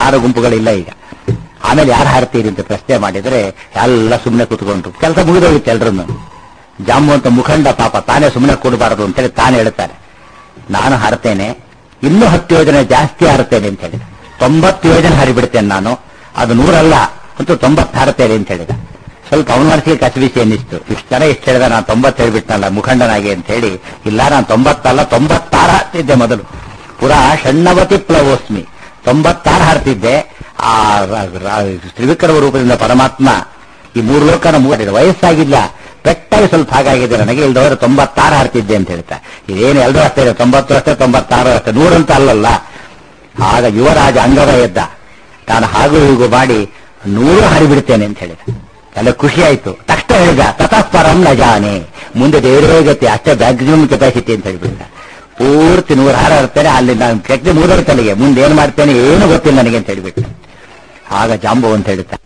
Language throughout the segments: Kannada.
ಯಾರು ಗುಂಪುಗಳಿಲ್ಲ ಈಗ ಆಮೇಲೆ ಯಾರು ಹಾರ್ತೀರಿ ಅಂತ ಪ್ರಶ್ನೆ ಮಾಡಿದ್ರೆ ಎಲ್ಲ ಸುಮ್ಮನೆ ಕೂತ್ಕೊಂಡ್ರು ಕೆಲಸ ಮುಗಿದೋಗಿತ್ತು ಎಲ್ರನ್ನು ಜಾಂಬು ಅಂತ ಮುಖಂಡ ಪಾಪ ತಾನೇ ಸುಮ್ಮನೆ ಕೊಡಬಾರದು ಅಂತೇಳಿ ತಾನೇ ಹೇಳ್ತಾರೆ ನಾನು ಹಾರ್ತೇನೆ ಇನ್ನೂ ಹತ್ತು ಯೋಜನೆ ಜಾಸ್ತಿ ಹಾರುತ್ತೇನೆ ಅಂತ ಹೇಳಿದ ತೊಂಬತ್ತು ಯೋಜನೆ ಹಾರಿಬಿಡ್ತೇನೆ ನಾನು ಅದು ನೂರಲ್ಲ ಅಂತೂ ತೊಂಬತ್ತು ಹಾರುತ್ತೇನೆ ಅಂತ ಹೇಳಿದ ಸ್ವಲ್ಪ ಅವನ ಮನಸ್ಸಿಗೆ ಕಸಬಿಸಿ ಅನ್ನಿಸ್ತು ಇಷ್ಟು ಜನ ಇಷ್ಟು ಹೇಳಿದ ನಾನು ತೊಂಬತ್ತು ಹೇಳ್ಬಿಟ್ನಲ್ಲ ಮುಖಂಡನಾಗಿ ಅಂತ ಹೇಳಿ ಇಲ್ಲ ನಾನು ತೊಂಬತ್ತಲ್ಲ ತೊಂಬತ್ತಾರು ಹಾರ್ತಿದ್ದೆ ಮೊದಲು ಪುರಾ ಷಣ್ಣವತಿ ಪ್ಲವೋಸ್ಮಿ ತೊಂಬತ್ತಾರು ಹಾರ್ತಿದ್ದೆ ಆ ರ- ರ- ತ್ರಿವಿಕ್ರಮ ರೂಪದಿಂದ ಪರಮಾತ್ಮ ಈ ಮೂರು ಲೋಕನ ಮೂಡಿದ ವಯಸ್ಸಾಗಿಲ್ಲ ಪೆಟ್ಟಾಗಿ ಸ್ವಲ್ಪ ಹಾಗಾಗಿದೆ ನನಗೆ ಇಲ್ದವರು ತೊಂಬತ್ತಾರು ಹಾರ್ತಿದ್ದೆ ಅಂತ ಹೇಳ್ತಾರೆ ಇದೇನು ಎಲ್ಲರೂ ಅಷ್ಟೇ ಇದೆ ತೊಂಬತ್ತು ಅಷ್ಟೇ ತೊಂಬತ್ತಾರು ಅಷ್ಟೇ ನೂರಂತ ಅಲ್ಲಲ್ಲ ಆಗ ಯುವರಾಜ ಅಂಗವ ಎದ್ದ ನಾನು ಹಾಗೂ ಹೀಗೂ ಮಾಡಿ ನೂರು ಹಾರಿಬಿಡ್ತೇನೆ ಅಂತ ಹೇಳಿದ ಎಲ್ಲ ಖುಷಿ ಆಯ್ತು ತಕ್ಷಣ ಹೇಳಿದ ತತಃಪರಂ ನ ಜಾನೆ ಮುಂದೆ ದೇವರೇ ಗತಿ ಅಷ್ಟೇ ಮ್ಯಾಕ್ಸಿಮಮ್ ಕೆಪಾಸಿಟಿ ಅಂತ ಹೇಳ್ಬಿಟ್ಟ ಪೂರ್ತಿ ನೂರು ಹಾರ ಇರ್ತೇನೆ ಅಲ್ಲಿ ನಾನು ಕೆಟ್ಟ ಮೂರರ ತಲೆಗೆ ಮುಂದೆ ಏನ್ ಮಾಡ್ತೇನೆ ಏನು ಗೊತ್ತಿಲ್ಲ ನನಗೆ ಅಂತ ಹೇಳ್ಬಿಟ್ಟು ಆಗ ಜಾಂಬು ಅಂತ ಹೇಳ್ತಾರೆ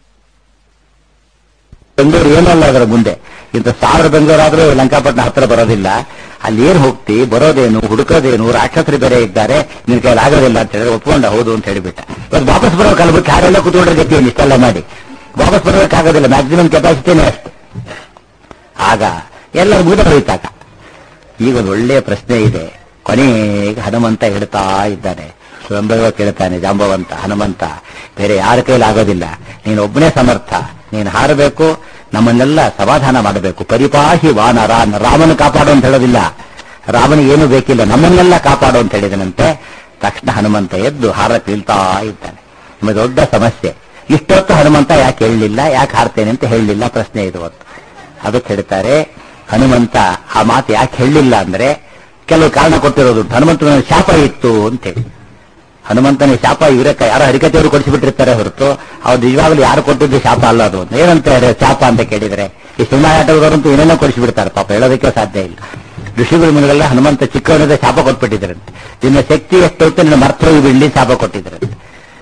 ಬೆಂಗಳೂರು ಏನಲ್ಲ ಅದರ ಮುಂದೆ ಇಂಥ ಸಾವಿರ ಬೆಂಗಳೂರಾದ್ರೂ ಲಂಕಾಪಟ್ಟಣ ಹತ್ರ ಬರೋದಿಲ್ಲ ಅಲ್ಲಿ ಏನ್ ಹೋಗ್ತಿ ಬರೋದೇನು ಹುಡುಕೋದೇನು ರಾಕ್ಷಸರು ಬೇರೆ ಇದ್ದಾರೆ ನಿನ್ ಕೈಲಿ ಆಗೋದಿಲ್ಲ ಅಂತ ಹೇಳಿದ್ರೆ ಒಪ್ಕೊಂಡ ಹೌದು ಅಂತ ಹೇಳಿಬಿಟ್ಟ ಇವತ್ತು ವಾಪಸ್ ಬರೋ ಕಲಬಕ್ಕೆ ಯಾರೆಲ್ಲ ಕೂತ್ಕೊಂಡ್ರೆ ಗತಿ ಏನು ಇಷ್ಟೆಲ್ಲ ಮಾಡಿ ವಾಪಸ್ ಬರೋಕ್ಕಾಗೋದಿಲ್ಲ ಮ್ಯಾಕ್ಸಿಮಮ್ ಕೆಪಾಸಿಟಿನೇ ಅಷ್ಟೇ ಆಗ ಎಲ್ಲರೂ ಮುಗಿದ ಹೋಯ್ತಾಗ ಈಗ ಒಂದು ಒಳ್ಳೆಯ ಪ್ರಶ್ನೆ ಇದೆ ಕೊನೆಗೆ ಹನುಮಂತ ಹೇಳ್ತಾ ಇದ್ದಾನೆ ಸ್ವಯಂಭವ ಕೇಳ್ತಾನೆ ಜಾಂಬವಂತ ಹನುಮಂತ ಬೇರೆ ಯಾರ ಕೈಲಿ ಆಗೋದಿಲ್ಲ ನೀನು ಒಬ್ಬನೇ ಸಮರ್ಥ ನೀನು ಹಾರಬೇಕು ನಮ್ಮನ್ನೆಲ್ಲ ಸಮಾಧಾನ ಮಾಡಬೇಕು ಪರಿಪಾಹಿ ವಾನರ ರಾಮನ ಕಾಪಾಡು ಅಂತ ಹೇಳೋದಿಲ್ಲ ರಾಮನಿಗೆ ಏನು ಬೇಕಿಲ್ಲ ನಮ್ಮನ್ನೆಲ್ಲ ಕಾಪಾಡು ಅಂತ ಹೇಳಿದನಂತೆ ತಕ್ಷಣ ಹನುಮಂತ ಎದ್ದು ಹಾರ ಬೀಳ್ತಾ ಇದ್ದಾನೆ ನಿಮಗೆ ದೊಡ್ಡ ಸಮಸ್ಯೆ ಇಷ್ಟೊತ್ತು ಹನುಮಂತ ಯಾಕೆ ಹೇಳಲಿಲ್ಲ ಯಾಕೆ ಹಾರ್ತೇನೆ ಅಂತ ಹೇಳಲಿಲ್ಲ ಪ್ರಶ್ನೆ ಇದು ಹೊತ್ತು ಅದಕ್ಕೆ ಹೇಳ್ತಾರೆ ಹನುಮಂತ ಆ ಮಾತು ಯಾಕೆ ಹೇಳಲಿಲ್ಲ ಅಂದ್ರೆ ಕೆಲವು ಕಾರಣ ಕೊಟ್ಟಿರೋದು ಹನುಮಂತನ ಶಾಪ ಇತ್ತು ಅಂತೇಳಿ ಹನುಮಂತನ ಶಾಪ ಇವರೇ ಯಾರೋ ಹರಿಕತೆಯವರು ಕೊಡಿಸಿಬಿಟ್ಟಿರ್ತಾರೆ ಹೊರತು ಅವ್ರು ನಿಜವಾಗ್ಲೂ ಯಾರು ಕೊಟ್ಟಿದ್ದು ಶಾಪ ಅಲ್ಲ ಅದು ಅಂತ ಏನಂತಾರೆ ಶಾಪ ಅಂತ ಕೇಳಿದ್ರೆ ಈ ಸಿಂಹಾಟದವರಂತೂ ಏನೇನೋ ಕೊಡಿಸಿಬಿಡ್ತಾರೆ ಪಾಪ ಹೇಳೋದಕ್ಕೆ ಸಾಧ್ಯ ಇಲ್ಲ ಋಷಿಗಳು ಮುನಿಗಳೆಲ್ಲ ಹನುಮಂತ ಚಿಕ್ಕವನಿಂದ ಶಾಪ ಕೊಟ್ಬಿಟ್ಟಿದ್ರಂತೆ ನಿನ್ನ ಶಕ್ತಿ ಎಷ್ಟೊತ್ತು ನಿನ್ನ ಮರ್ತೋಗಿ ಬಿಡ್ಲಿ ಶಾಪ ಕೊಟ್ಟಿದ್ರಂತೆ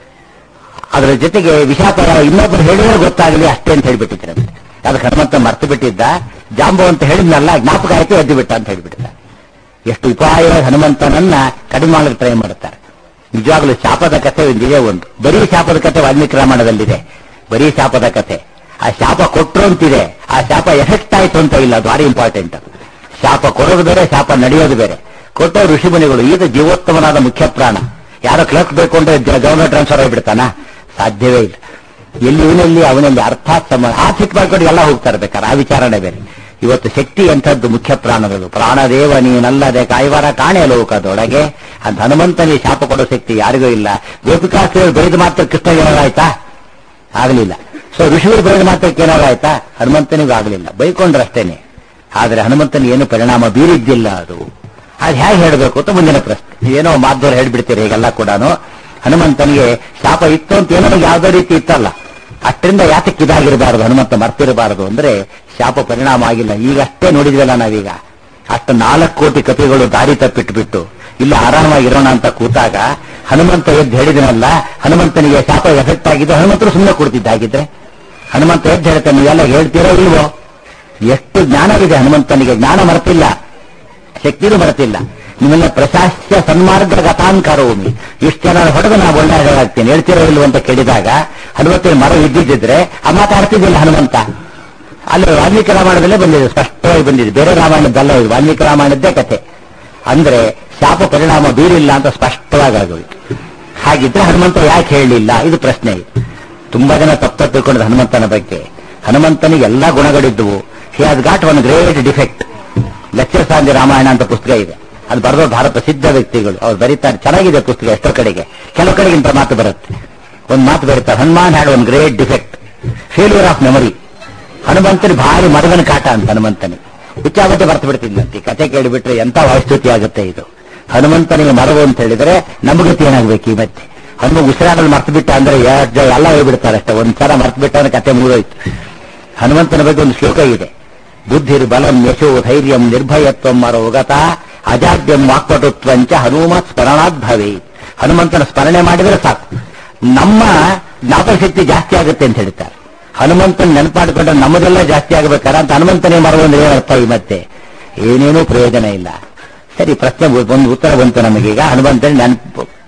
ಅದರ ಜೊತೆಗೆ ವಿಷಾಪ ಇನ್ನೊಬ್ಬರು ಹೇಳಿದ್ರೆ ಗೊತ್ತಾಗಲಿ ಅಷ್ಟೇ ಅಂತ ಹೇಳ್ಬಿಟ್ಟಿದ್ರಂತೆ ಅದಕ್ಕೆ ಹನುಮಂತ ಮರ್ತು ಬಿಟ್ಟಿದ್ದ ಜಾಂಬು ಅಂತ ಹೇಳಿದ್ನಲ್ಲ ಜ್ಞಾಪಕ ಆಯ್ತು ಎದ್ದು ಬಿಟ್ಟ ಅಂತ ಹೇಳ್ಬಿಟ್ಟಿದ್ದ ಎಷ್ಟು ಉಪಾಯ ಹನುಮಂತನನ್ನ ಕಡಿಮೆ ಮಾಡಲು ಟ್ರೈ ಮಾಡುತ್ತಾರೆ ನಿಜವಾಗ್ಲೂ ಶಾಪದ ಕಥೆ ಒಂದಿದೆ ಒಂದು ಬರೀ ಶಾಪದ ಕಥೆ ವಾಲ್ಮೀಕಿ ರಾಮಾಯಣದಲ್ಲಿದೆ ಬರೀ ಶಾಪದ ಕಥೆ ಆ ಶಾಪ ಕೊಟ್ರು ಅಂತಿದೆ ಆ ಶಾಪ ಎಫೆಕ್ಟ್ ಆಯ್ತು ಅಂತ ಇಲ್ಲ ಅದು ಭಾರಿ ಇಂಪಾರ್ಟೆಂಟ್ ಶಾಪ ಕೊಡೋದು ಬೇರೆ ಶಾಪ ನಡೆಯೋದು ಬೇರೆ ಕೊಟ್ಟ ಋಷಿಮುನಿಗಳು ಈಗ ಜೀವೋತ್ತಮನಾದ ಮುಖ್ಯ ಪ್ರಾಣ ಯಾರೋ ಕ್ಲರ್ಕ್ ಬೇಕು ಅಂದ್ರೆ ಗವರ್ನರ್ ಟ್ರಾನ್ಸ್ಫರ್ ಆಗಿಬಿಡ್ತಾನ ಸಾಧ್ಯವೇ ಇಲ್ಲ ಎಲ್ಲಿ ಇವನಲ್ಲಿ ಅವನಲ್ಲಿ ಅರ್ಥಾತ್ ಸಮ ಆ ಸಿಟ್ ಮಾಡ್ಕೊಂಡು ಎಲ್ಲ ಹೋಗ್ತಾ ಇರ್ಬೇಕಾರೆ ಆ ವಿಚಾರಣೆ ಬೇರೆ ಇವತ್ತು ಶಕ್ತಿ ಎಂಥದ್ದು ಮುಖ್ಯ ಪ್ರಾಣಗಳು ಪ್ರಾಣದೇವ ನೀನಲ್ಲದೆ ಕಾಯ್ವಾರ ಕಾಣೆ ಲೋಕದೊಳಗೆ ಅಂತ ಹನುಮಂತನಿಗೆ ಶಾಪ ಕೊಡೋ ಶಕ್ತಿ ಯಾರಿಗೂ ಇಲ್ಲ ಗೋಪಿಕಾಸ್ತ್ರೀಯರು ಬೈದು ಮಾತ್ರ ಕೃಷ್ಣ ಏನಾರಾಯ್ತಾ ಆಗಲಿಲ್ಲ ಸೊ ಋಷಿಗಳು ಬೈದ ಮಾತ್ರಕ್ಕೆ ಏನಾರು ಆಯ್ತಾ ಹನುಮಂತನಿಗೂ ಆಗಲಿಲ್ಲ ಬೈಕೊಂಡ್ರಷ್ಟೇನೆ ಆದರೆ ಹನುಮಂತನ ಏನು ಪರಿಣಾಮ ಬೀರಿದ್ದಿಲ್ಲ ಅದು ಅದು ಹೇಗೆ ಹೇಳಬೇಕು ಅಂತ ಮುಂದಿನ ಪ್ರಶ್ನೆ ಏನೋ ಮಾಧ್ಯಮ ಹೇಳ್ಬಿಡ್ತೀರಿ ಹೀಗೆಲ್ಲ ಕೂಡ ಹನುಮಂತನಿಗೆ ಶಾಪ ಇತ್ತು ಅಂತ ಏನೋ ಯಾವುದೇ ರೀತಿ ಇತ್ತಲ್ಲ ಅಷ್ಟರಿಂದ ಯಾತಕ್ಕೆ ಇದಾಗಿರಬಾರದು ಹನುಮಂತ ಮರ್ತಿರಬಾರದು ಅಂದ್ರೆ ಶಾಪ ಪರಿಣಾಮ ಆಗಿಲ್ಲ ಈಗಷ್ಟೇ ನೋಡಿದ್ವಲ್ಲ ನಾವೀಗ ಅಷ್ಟು ನಾಲ್ಕು ಕೋಟಿ ಕಪಿಗಳು ದಾರಿ ತಪ್ಪಿಟ್ಬಿಟ್ಟು ಇಲ್ಲಿ ಆರಾಮಾಗಿರೋಣ ಅಂತ ಕೂತಾಗ ಹನುಮಂತ ಎದ್ದು ಹೇಳಿದನಲ್ಲ ಹನುಮಂತನಿಗೆ ಶಾಪ ಎಫೆಕ್ಟ್ ಆಗಿದ್ದು ಹನುಮಂತರು ಸುಮ್ಮನೆ ಕೊಡ್ತಿದ್ದಾಗಿದ್ರೆ ಹನುಮಂತ ಎದ್ದು ಹೇಳ್ತಾನೆ ನೀವೆಲ್ಲ ಹೇಳ್ತೀರೋ ಇಲ್ವೋ ಎಷ್ಟು ಜ್ಞಾನವಿದೆ ಹನುಮಂತನಿಗೆ ಜ್ಞಾನ ಮರೆತಿಲ್ಲ ಶಕ್ತಿನೂ ಮರೆತಿಲ್ಲ ನಿಮ್ಮೆಲ್ಲ ಪ್ರಶಾಸ್ಯ ಸನ್ಮಾರ್ಗ ಗತಾಂಕರೋಮಿ ಇಷ್ಟು ಜನ ಹೊಡೆದು ನಾವು ಒಳ್ಳೆಯದಾಗ್ತೀನಿ ಹೇಳ್ತಿರೋ ಇಲ್ವೋ ಅಂತ ಕೇಳಿದಾಗ ಹನುಮಂತನ ಮರ ಇದ್ದಿದ್ದಿದ್ರೆ ಆ ಮಾತಾಡ್ತಿದ್ದಿಲ್ಲ ಹನುಮಂತ ಅಲ್ಲಿ ವಾಲ್ಮೀಕಿ ರಾಮಾಯಣದಲ್ಲೇ ಬಂದಿದೆ ಸ್ಪಷ್ಟವಾಗಿ ಬಂದಿದೆ ಬೇರೆ ರಾಮಾಯಣದ್ದಲ್ಲ ಇದು ವಾಲ್ಮೀಕಿ ರಾಮಾಯಣದ್ದೇ ಕಥೆ ಅಂದ್ರೆ ಶಾಪ ಪರಿಣಾಮ ಬೀರಿಲ್ಲ ಅಂತ ಸ್ಪಷ್ಟವಾಗಿ ಆಗೋಯ್ತು ಹಾಗಿದ್ರೆ ಹನುಮಂತ ಯಾಕೆ ಹೇಳಲಿಲ್ಲ ಇದು ಪ್ರಶ್ನೆ ಇದು ತುಂಬಾ ಜನ ತಪ್ಪ ತಿಳ್ಕೊಂಡಿದ್ದು ಹನುಮಂತನ ಬಗ್ಗೆ ಹನುಮಂತನಿಗೆ ಎಲ್ಲಾ ಗುಣಗಳಿದ್ದವು he has got one great defect ಲಕ್ಷ್ಮಸಾಂದಿ ರಾಮಾಯಣ ಅಂತ ಪುಸ್ತಕ ಇದೆ ಅದು ಬರೆದ ಭಾರ ಪ್ರಸಿದ್ಧ ವ್ಯಕ್ತಿಗಳು ಅವ್ರು ಬರೀತಾರೆ ಚೆನ್ನಾಗಿದೆ ಪುಸ್ತಕ ಎಷ್ಟೋ ಕಡೆಗೆ ಕೆಲವು ಕಡೆಗೆ ಇಂಥ ಮಾತು ಬರುತ್ತೆ ಒಂದು ಮಾತು ಬರೀತಾರೆ Hanuman had one great defect failure of memory ಹನುಮಂತನ ಭಾರಿ ಮರದನ ಕಾಟ ಅಂತ ಹನುಮಂತನಿಗೆ ಹುಚ್ಚಾಬತ್ತೆ ಬರ್ತು ಬಿಡ್ತಿದ್ದಂತೆ ಈ ಕತೆ ಕೇಳಿಬಿಟ್ರೆ ಎಂತ ವಾಸ್ತುತಿ ಆಗುತ್ತೆ ಇದು ಹನುಮಂತನಿಗೆ ಮರವು ಅಂತ ಹೇಳಿದ್ರೆ ನಮಗತಿ ಏನಾಗ್ಬೇಕು ಈ ಮತ್ತೆ ಹನುಮ ಉಸಿರಾಡಲು ಮರ್ತು ಬಿಟ್ಟ ಅಂದ್ರೆ ಎರಡ್ ಜನ ಎಲ್ಲ ಹೋಗ್ಬಿಡ್ತಾರೆ ಅಷ್ಟೇ ಒಂದ್ಸಲ ಮರ್ತು ಬಿಟ್ಟ ಅಂದ್ರೆ ಕತೆ ಮುಗಿದೋಯ್ತು ಹನುಮಂತನ ಬಗ್ಗೆ ಒಂದು ಶ್ಲೋಕ ಇದೆ ಬುದ್ಧಿರ್ ಬಲಂ ಯಶೋ ಧೈರ್ಯಂ ನಿರ್ಭಯತ್ವಂ ಮರೋಗತ ಅಜಾಡ್ಯಂ ವಾಕ್ಪಟುತ್ವಂಚ ಹನುಮ ಸ್ಮರಣಾತ್ ಭವೇ ಹನುಮಂತನ ಸ್ಮರಣೆ ಮಾಡಿದ್ರೆ ಸಾಕು ನಮ್ಮ ಜ್ಞಾಪಕ ಶಕ್ತಿ ಜಾಸ್ತಿ ಆಗುತ್ತೆ ಅಂತ ಹೇಳ್ತಾರೆ ಹನುಮಂತನ ನೆನಪಾಡಿಕೊಂಡ್ರೆ ನಮ್ಮದೆಲ್ಲ ಜಾಸ್ತಿ ಆಗಬೇಕಾರ ಅಂತ ಹನುಮಂತನೇ ಮಾಡುವಂದ್ರೆ ಏನರ್ಥ ಈ ಮತ್ತೆ ಏನೇನೂ ಪ್ರಯೋಜನ ಇಲ್ಲ ಸರಿ ಪ್ರಶ್ನೆ ಬ- ಒಂದು ಉತ್ತರ ಬಂತು ನಮಗೀಗ ಹನುಮಂತನ ನೆನಪು